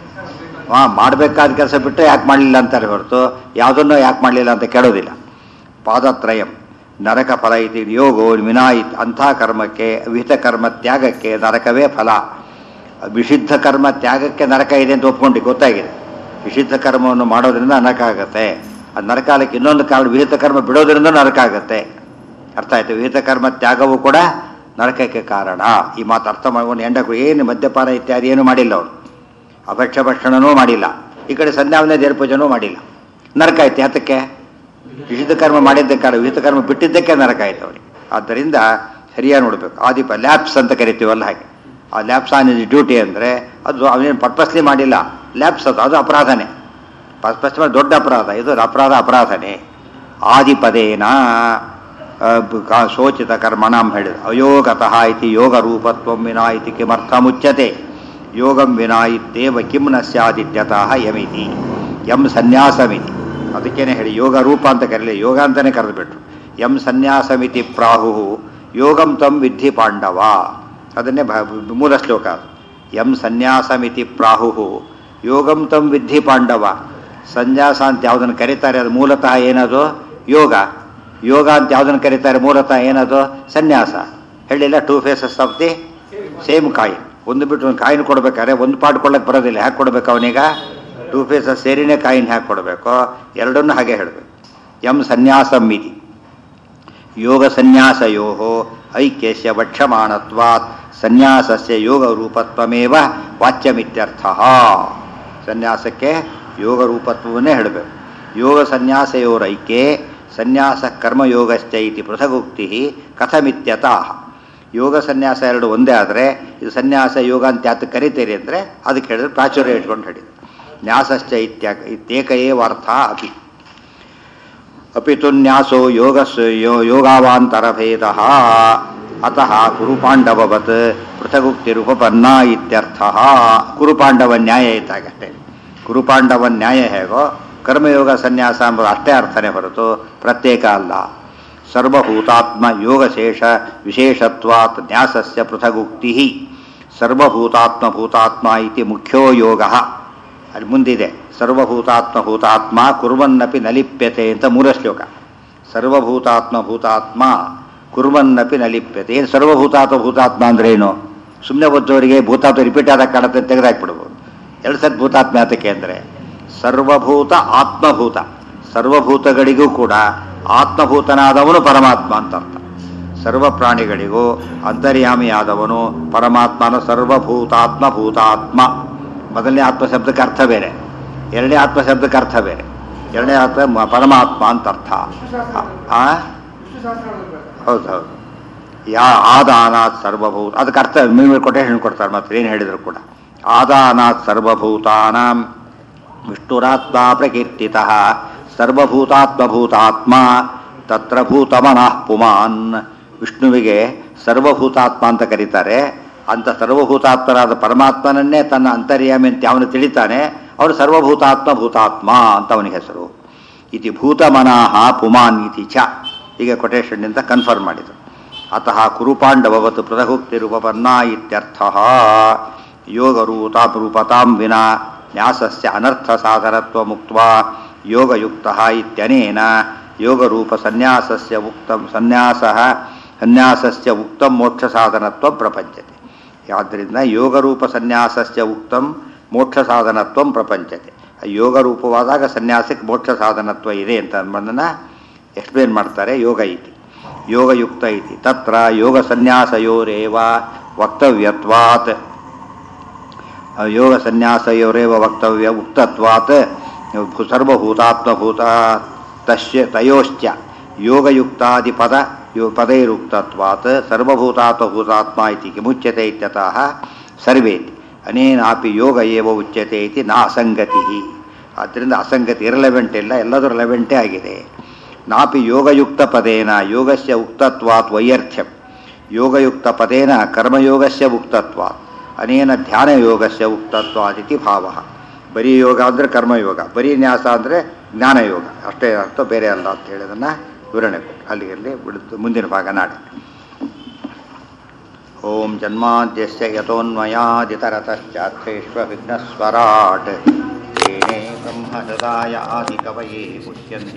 ಹಾಂ ಮಾಡಬೇಕಾದ ಕೆಲಸ ಬಿಟ್ಟರೆ ಯಾಕೆ ಮಾಡಲಿಲ್ಲ ಅಂತಾರೆ ಹೊರತು ಯಾವುದನ್ನು ಯಾಕೆ ಮಾಡಲಿಲ್ಲ ಅಂತ ಕೇಳೋದಿಲ್ಲ ಪಾದತ್ರಯಂ ನರಕ ಫಲ ಇತಿ ಯೋಗೋ ವಿನಾಯಿತ್ ಅಂಥ ಕರ್ಮಕ್ಕೆ ವಿಹಿತ ಕರ್ಮ ತ್ಯಾಗಕ್ಕೆ ನರಕವೇ ಫಲ ವಿಶುದ್ಧ ಕರ್ಮ ತ್ಯಾಗಕ್ಕೆ ನರಕ ಇದೆ ಅಂತ ಒಪ್ಕೊಂಡು ಗೊತ್ತಾಗಿದೆ ವಿಶುದ್ಧ ಕರ್ಮವನ್ನು ಮಾಡೋದ್ರಿಂದ ನರಕ ಆಗುತ್ತೆ ಅದು ನರಕ ಆಗಲಿಕ್ಕೆ ಇನ್ನೊಂದು ಕಾರಣ ವಿಹಿತ ಕರ್ಮ ಬಿಡೋದ್ರಿಂದ ನರಕ ಆಗುತ್ತೆ ಅರ್ಥ ಆಯ್ತು ವಿಹಿತ ಕರ್ಮ ತ್ಯಾಗವೂ ಕೂಡ ನರಕಕ್ಕೆ ಕಾರಣ ಈ ಮಾತು ಅರ್ಥ ಮಾಡ್ಕೊಂಡು ಹೆಂಡಕು ಏನು ಮದ್ಯಪಾನ ಇತ್ಯಾದಿ ಏನು ಮಾಡಿಲ್ಲ ಅವನು ಅಭಕ್ಷ್ಯ ಭಕ್ಷಣನೂ ಮಾಡಿಲ್ಲ ಈ ಕಡೆ ಸಂಧ್ಯಾವನೆ ದೇವ್ರ ಪೂಜೆನೂ ಮಾಡಿಲ್ಲ ನರಕ ಐತೆ ಹತ್ತಕ್ಕೆ ವಿಹಿತ ಕರ್ಮ ಮಾಡಿದ್ದ ಕಾರಣ ವಿಹಿತ ಕರ್ಮ ಬಿಟ್ಟಿದ್ದಕ್ಕೆ ನರಕ ಆಯ್ತು ಅವನಿಗೆ ಆದ್ದರಿಂದ ಸರಿಯಾಗಿ ನೋಡಬೇಕು ಆದಿಪ ಲ್ಯಾಬ್ಸ್ ಅಂತ ಕರಿತೀವಲ್ಲ ಹಾಗೆ ಆ ಲ್ಯಾಬ್ಸ್ ಆನ್ ಇಸ್ ಡ್ಯೂಟಿ ಅಂದರೆ ಅದು ಅವನೇನು ಪರ್ಪಸ್ಲಿ ಮಾಡಿಲ್ಲ ಲ್ಯಾಬ್ಸ್ ಅದು ಅದು ಅಪರಾಧನೇ ಪರ್ಪಸ್ ದೊಡ್ಡ ಅಪರಾಧ ಇದು ಅಪರಾಧ ಅಪರಾಧನೇ ಆದಿಪದೇನ ಆ, ಬ- ಕಾ- ಶೋಚಿತ ಕರ್ಮಣಂ ಹೇಳಿದ ಅಯೋಗತಃ ಇತಿ ಯೋಗ ರೂಪತ್ವಂ ವಿನಾ ಇತಿ ಕಿಮರ್ಥ ಮುಚ್ಯತೆ ಯೋಗಂ ವಿನಾ ಇತ್ತೇವ ಕಿಂ ನ ಸ್ಯಾದಿತ್ಯತಃ ಯಮಿತಿ ಯಂ ಸನ್ಯಾಸಮಿತಿ ಅದಕ್ಕೇನೆ ಹೇಳಿ ಯೋಗ ರೂಪ ಅಂತ ಕರೀಲಿ ಯೋಗ ಅಂತಲೇ ಕರೆದುಬಿಟ್ರು ಯಂ ಸನ್ಯಾಸಮಿತಿ ಪ್ರಾಹು ಯೋಗಂ ತಂ ವಿದ್ಧಿ ಪಾಂಡವ ಅದನ್ನೇ ಭ- ಮೂಲ ಶ್ಲೋಕ ಅದು ಯಂ ಸನ್ಯಾಸಮಿತಿ ಪ್ರಾಹು ಯೋಗಂ ತಂ ವಿದ್ಧಿ ಪಾಂಡವ ಸನ್ಯಾಸ ಅಂತ ಯಾವುದನ್ನು ಕರೀತಾರೆ ಅದು ಮೂಲತಃ ಏನದು ಯೋಗ ಯೋಗ ಅಂತ ಯಾವುದನ್ನು ಕರೀತಾರೆ ಮೂಲತಃ ಏನದು ಸನ್ಯಾಸ ಹೇಳಿಲ್ಲ two faces of the same coin ಒಂದು ಬಿಟ್ಟು ಒಂದು ಕಾಯಿನ್ ಕೊಡ್ಬೇಕಾದ್ರೆ ಒಂದು ಪಾರ್ಟ್ ಕೊಡಕ್ಕೆ ಬರೋದಿಲ್ಲ ಹ್ಯಾಕೆ ಕೊಡ್ಬೇಕು ಅವನೀಗ ಟೂ ಫೇಸಸ್ ಸೇರಿನೇ ಕಾಯಿನ್ ಹ್ಯಾಕೆ ಕೊಡಬೇಕು ಎರಡನ್ನೂ ಹಾಗೆ ಹೇಳಬೇಕು ಎಂ ಸನ್ಯಾಸಂ ಇತಿ ಯೋಗ ಸನ್ಯಾಸಯೋ ಐಕ್ಯಸ್ಯ ವಕ್ಷಮಾಣತ್ವಾತ್ ಸನ್ಯಾಸಸ್ಯ ಯೋಗ ರೂಪತ್ವಮೇವ ವಾಚ್ಯಮಿತ್ಯರ್ಥ ಸನ್ಯಾಸಕ್ಕೆ ಯೋಗ ರೂಪತ್ವವನ್ನೇ ಹೇಳಬೇಕು ಯೋಗ ಸನ್ಯಾಸಯೋರೈಕ್ಯೆ ಸನ್ಯಾಸ ಕರ್ಮಯೋಗಶ್ಚ ಇತಿ ಪೃಥಗುಕ್ತಿ ಕಥಮಿತ್ಯತಃ ಯೋಗ ಸನ್ಯಾಸ ಎರಡು ಒಂದೇ ಆದರೆ ಇದು ಸನ್ಯಾಸ ಯೋಗ ಅಂತ ಯಾತಕ್ಕೆ ಕರಿತೀರಿ ಅಂದರೆ ಅದಕ್ಕೆ ಹೇಳಿದ್ರೆ ಪ್ರಾಚುರ್ಯ ಇಟ್ಕೊಂಡು ಹೇಳಿದ್ರು ನ್ಯಾಸಶ್ಚ ಇತ್ಯಾಕ ಇತ್ಯೇಕ ಏವ ಅರ್ಥ ಅಪಿ ಅಪಿ ತು ನ್ಯಾಸೋ ಯೋಗ ಯೋ ಯೋಗಾವಾಂತರ ಭೇದ ಅತಃ ಕುರುಪಾಂಡವವತ್ ಪೃಥಗುಕ್ತಿರುಪನ್ನ ಇತ್ಯರ್ಥ ಕುರುಪಾಂಡವ ನ್ಯಾಯ ಇದ್ದಾಗಷ್ಟೇ ಕುರುಪಾಂಡವ ನ್ಯಾಯ ಹೇಗೋ ಕರ್ಮಯೋಗ ಸನ್ಯಾಸ ಎಂಬುದು ಅಷ್ಟೇ ಅರ್ಥನೇ ಹೊರತು ಪ್ರತ್ಯೇಕ ಅಲ್ಲ ಸರ್ವಭೂತಾತ್ಮ ಯೋಗಶೇಷ ವಿಶೇಷತ್ವಾತ್ ನ್ಯಾಸಸ್ಯ ಪೃಥಗುಕ್ತಿ ಸರ್ವಭೂತಾತ್ಮ ಭೂತಾತ್ಮ ಇತಿ ಮುಖ್ಯೋ ಯೋಗ ಅಲ್ಲಿ ಮುಂದಿದೆ ಸರ್ವಭೂತಾತ್ಮ ಭೂತಾತ್ಮ ಕುರ್ವನ್ನಪಿ ನಲಿಪ್ಯತೆ ಅಂತ ಮೂಲ ಶ್ಲೋಕ ಸರ್ವಭೂತಾತ್ಮ ಭೂತಾತ್ಮ ಕುರ್ವನ್ನಪಿ ನಲಿಪ್ಯತೆ ಏನು ಸರ್ವಭೂತಾತ್ಮ ಭೂತಾತ್ಮ ಅಂದ್ರೆ ಏನು ಸುಮ್ಮನೆ ಓದ್ದವರಿಗೆ ಭೂತಾತ್ಮ ರಿಪೀಟ್ ಆದಾಗ ಕಾಣುತ್ತೆ ತೆಗೆದಾಕ್ಬಿಡ್ಬೋದು ಎರಡು ಸತ್ ಭೂತಾತ್ಮ ಯಾತಕ್ಕೆ ಅಂದರೆ ಸರ್ವಭೂತ ಆತ್ಮಭೂತ ಸರ್ವಭೂತಗಳಿಗೂ ಕೂಡ ಆತ್ಮಭೂತನಾದವನು ಪರಮಾತ್ಮ ಅಂತ ಅರ್ಥ ಸರ್ವ ಪ್ರಾಣಿಗಳಿಗೂ ಅಂತರ್ಯಾಮಿಯಾದವನು ಪರಮಾತ್ಮನ ಸರ್ವಭೂತಾತ್ಮ ಭೂತಾತ್ಮ ಮೊದಲನೇ ಆತ್ಮ ಶಬ್ದಕ್ಕೆ ಅರ್ಥ ಬೇರೆ ಎರಡನೇ ಆತ್ಮ ಶಬ್ದಕ್ಕೆ ಅರ್ಥ ಬೇರೆ ಎರಡನೇ ಆತ್ಮ ಮ- ಪರಮಾತ್ಮ ಅಂತ ಅರ್ಥ ಆ ಹೌದು ಹೌದು ಯಾ ಆದಾನಾತ್ ಸರ್ವಭೂತ ಅದಕ್ಕೆ ಅರ್ಥ ಮೇಲೆ ಕೊಟೇಶನ್ ಕೊಡ್ತಾರೆ ಮತ್ತೆ ಏನು ಹೇಳಿದ್ರು ಕೂಡ ಆದಾನಾತ್ ಸರ್ವಭೂತಾನಾಂ ವಿಷ್ಣುರಾತ್ಮ ಪ್ರಕೀರ್ತಿತ ಸರ್ವಭೂತಾತ್ಮಭೂತಾತ್ಮ ತತ್ರ ಭೂತಮನಃ ಪುಮಾನ್ ವಿಷ್ಣುವಿಗೆ ಸರ್ವಭೂತಾತ್ಮ ಅಂತ ಕರೀತಾರೆ ಅಂತ ಸರ್ವಭೂತಾತ್ಮರಾದ ಪರಮಾತ್ಮನನ್ನೇ ತನ್ನ ಅಂತರ್ಯಾಮಿ ಅಂತ ಅವನು ತಿಳಿತಾನೆ ಅವನು ಸರ್ವಭೂತಾತ್ಮ ಭೂತಾತ್ಮ ಅಂತ ಅವನಿಗೆ ಹೆಸರು ಇತಿ ಭೂತಮನಃ ಪುಮಾನ್ ಇತಿ ಚ ಈಗ ಕೊಟೇಶನ್ನಿಂದ ಕನ್ಫರ್ಮ್ ಮಾಡಿದರು ಅತಃ ಕುರುಪಾಂಡವವತ್ ಪೃಥಗುಕ್ತಿರುಪನ್ನ ಇತ್ಯರ್ಥ ಯೋಗರೂತಾಪರೂಪತಾಂ ವಿನಾ ನ್ಯಾಸಸ್ಯ ಅನರ್ಥ ಸಾಧನತ್ವ ಮುಕ್ತ್ವಾ ಯೋಗಯುಕ್ತ ಇತ್ಯನೇನ ಯೋಗರೂಪ ಸನ್ಯಾಸಸ್ಯ ಉಕ್ತಂ ಸನ್ಯಾಸಃ ಸನ್ಯಾಸಸ್ಯ ಉಕ್ತಂ ಮೋಕ್ಷ ಸಾಧನತ್ವ ಪ್ರಪಂಚತೆ ಆದ್ದರಿಂದ ಯೋಗರೂಪ ಸನ್ಯಾಸಸ್ಯ ಉಕ್ತಂ ಮೋಕ್ಷ ಸಾಧನತ್ವ ಪ್ರಪಂಚತೆ ಯೋಗರೂಪವಾದಾಗ ಸನ್ಯಾಸಕ್ಕೆ ಮೋಕ್ಷ ಸಾಧನತ್ವ ಇದೆ ಅಂತ ಅನ್ನೋದನ್ನು ಎಕ್ಸ್ಪ್ಲೇನ್ ಮಾಡ್ತಾರೆ ಯೋಗ ಇತಿ ಯೋಗಯುಕ್ತ ಇತಿ ತತ್ರ ಯೋಗ ಸನ್ಯಾಸಯೋರೇವ ವಕ್ತವ್ಯತ್ವಾತ್ ಯೋಗ ಸನ್ಯಾಸಯೋರೇವ ವಕ್ತವ್ಯ ಉಕ್ತತ್ವಾತ್ ಭೂ- ಸರ್ವಭೂತಾತ್ಮಭೂತ ತಸ್ಯ ತಯೋಶ್ಚ ಯೋಗಯುಕ್ತಾದಿ ಪದ ಯೋ ಪದೈರುಕ್ತತ್ವಾತ್ ಸರ್ವಭೂತಾತ್ಮಭೂತಾತ್ಮ ಇತಿ ಕಿಮುಚ್ಯತೆ ಇತ್ಯತಃ ಸರ್ವೇತಿ ಅನೇನಾಪಿ ಯೋಗ ಏವ ಉಚ್ಯತೆ ಇತಿ ನಾ ಅಸಂಗತಿ ಆದ್ದರಿಂದ ಅಸಂಗತಿ ಇರಲೆವೆಂಟ್ ಇಲ್ಲ ಎಲ್ಲದೂ ರೆಲೆವೆಂಟೇ ಆಗಿದೆ ನಾಪಿ ಯೋಗಯುಕ್ತ ಪದೇನ ಯೋಗಸ್ಯ ಉಕ್ತತ್ವಾತ್ ವೈಯರ್ಥ್ಯಂ ಯೋಗಯುಕ್ತ ಪದೇನ ಕರ್ಮಯೋಗಸ್ಯ ಉಕ್ತತ್ವಾತ್ ಅನೇನ ಧ್ಯಾನಯೋಗಸ್ಯ ಉಕ್ತತ್ವಾದಿತಿ ಭಾವ ಬರೀ ಯೋಗ ಅಂದರೆ ಕರ್ಮಯೋಗ ಬರೀ ನ್ಯಾಸ ಅಂದರೆ ಜ್ಞಾನಯೋಗ ಅಷ್ಟೇ ಅರ್ಥ ಬೇರೆ ಅಲ್ಲ ಅಂತ ಹೇಳಿದನ್ನು ವಿವರಣೆ ಕೊಟ್ಟು ಅಲ್ಲಿಗೆ ಬಿಡುತ್ತೆ ಮುಂದಿನ ಭಾಗ ನಾಳೆ ಓಂ ಜನ್ಮಾದ್ಯಸ್ಯ ಯತೋನ್ಮಯಾದಿತರತಶ್ಚಾರ್ಥೇಷ್ವವಿಘ್ನಸ್ವರಾಟ್ ಏನೇ ಬ್ರಹ್ಮಹೃದಾಯ ಆದಿಕವಯೇ ಪುಷ್ಯಂತಿ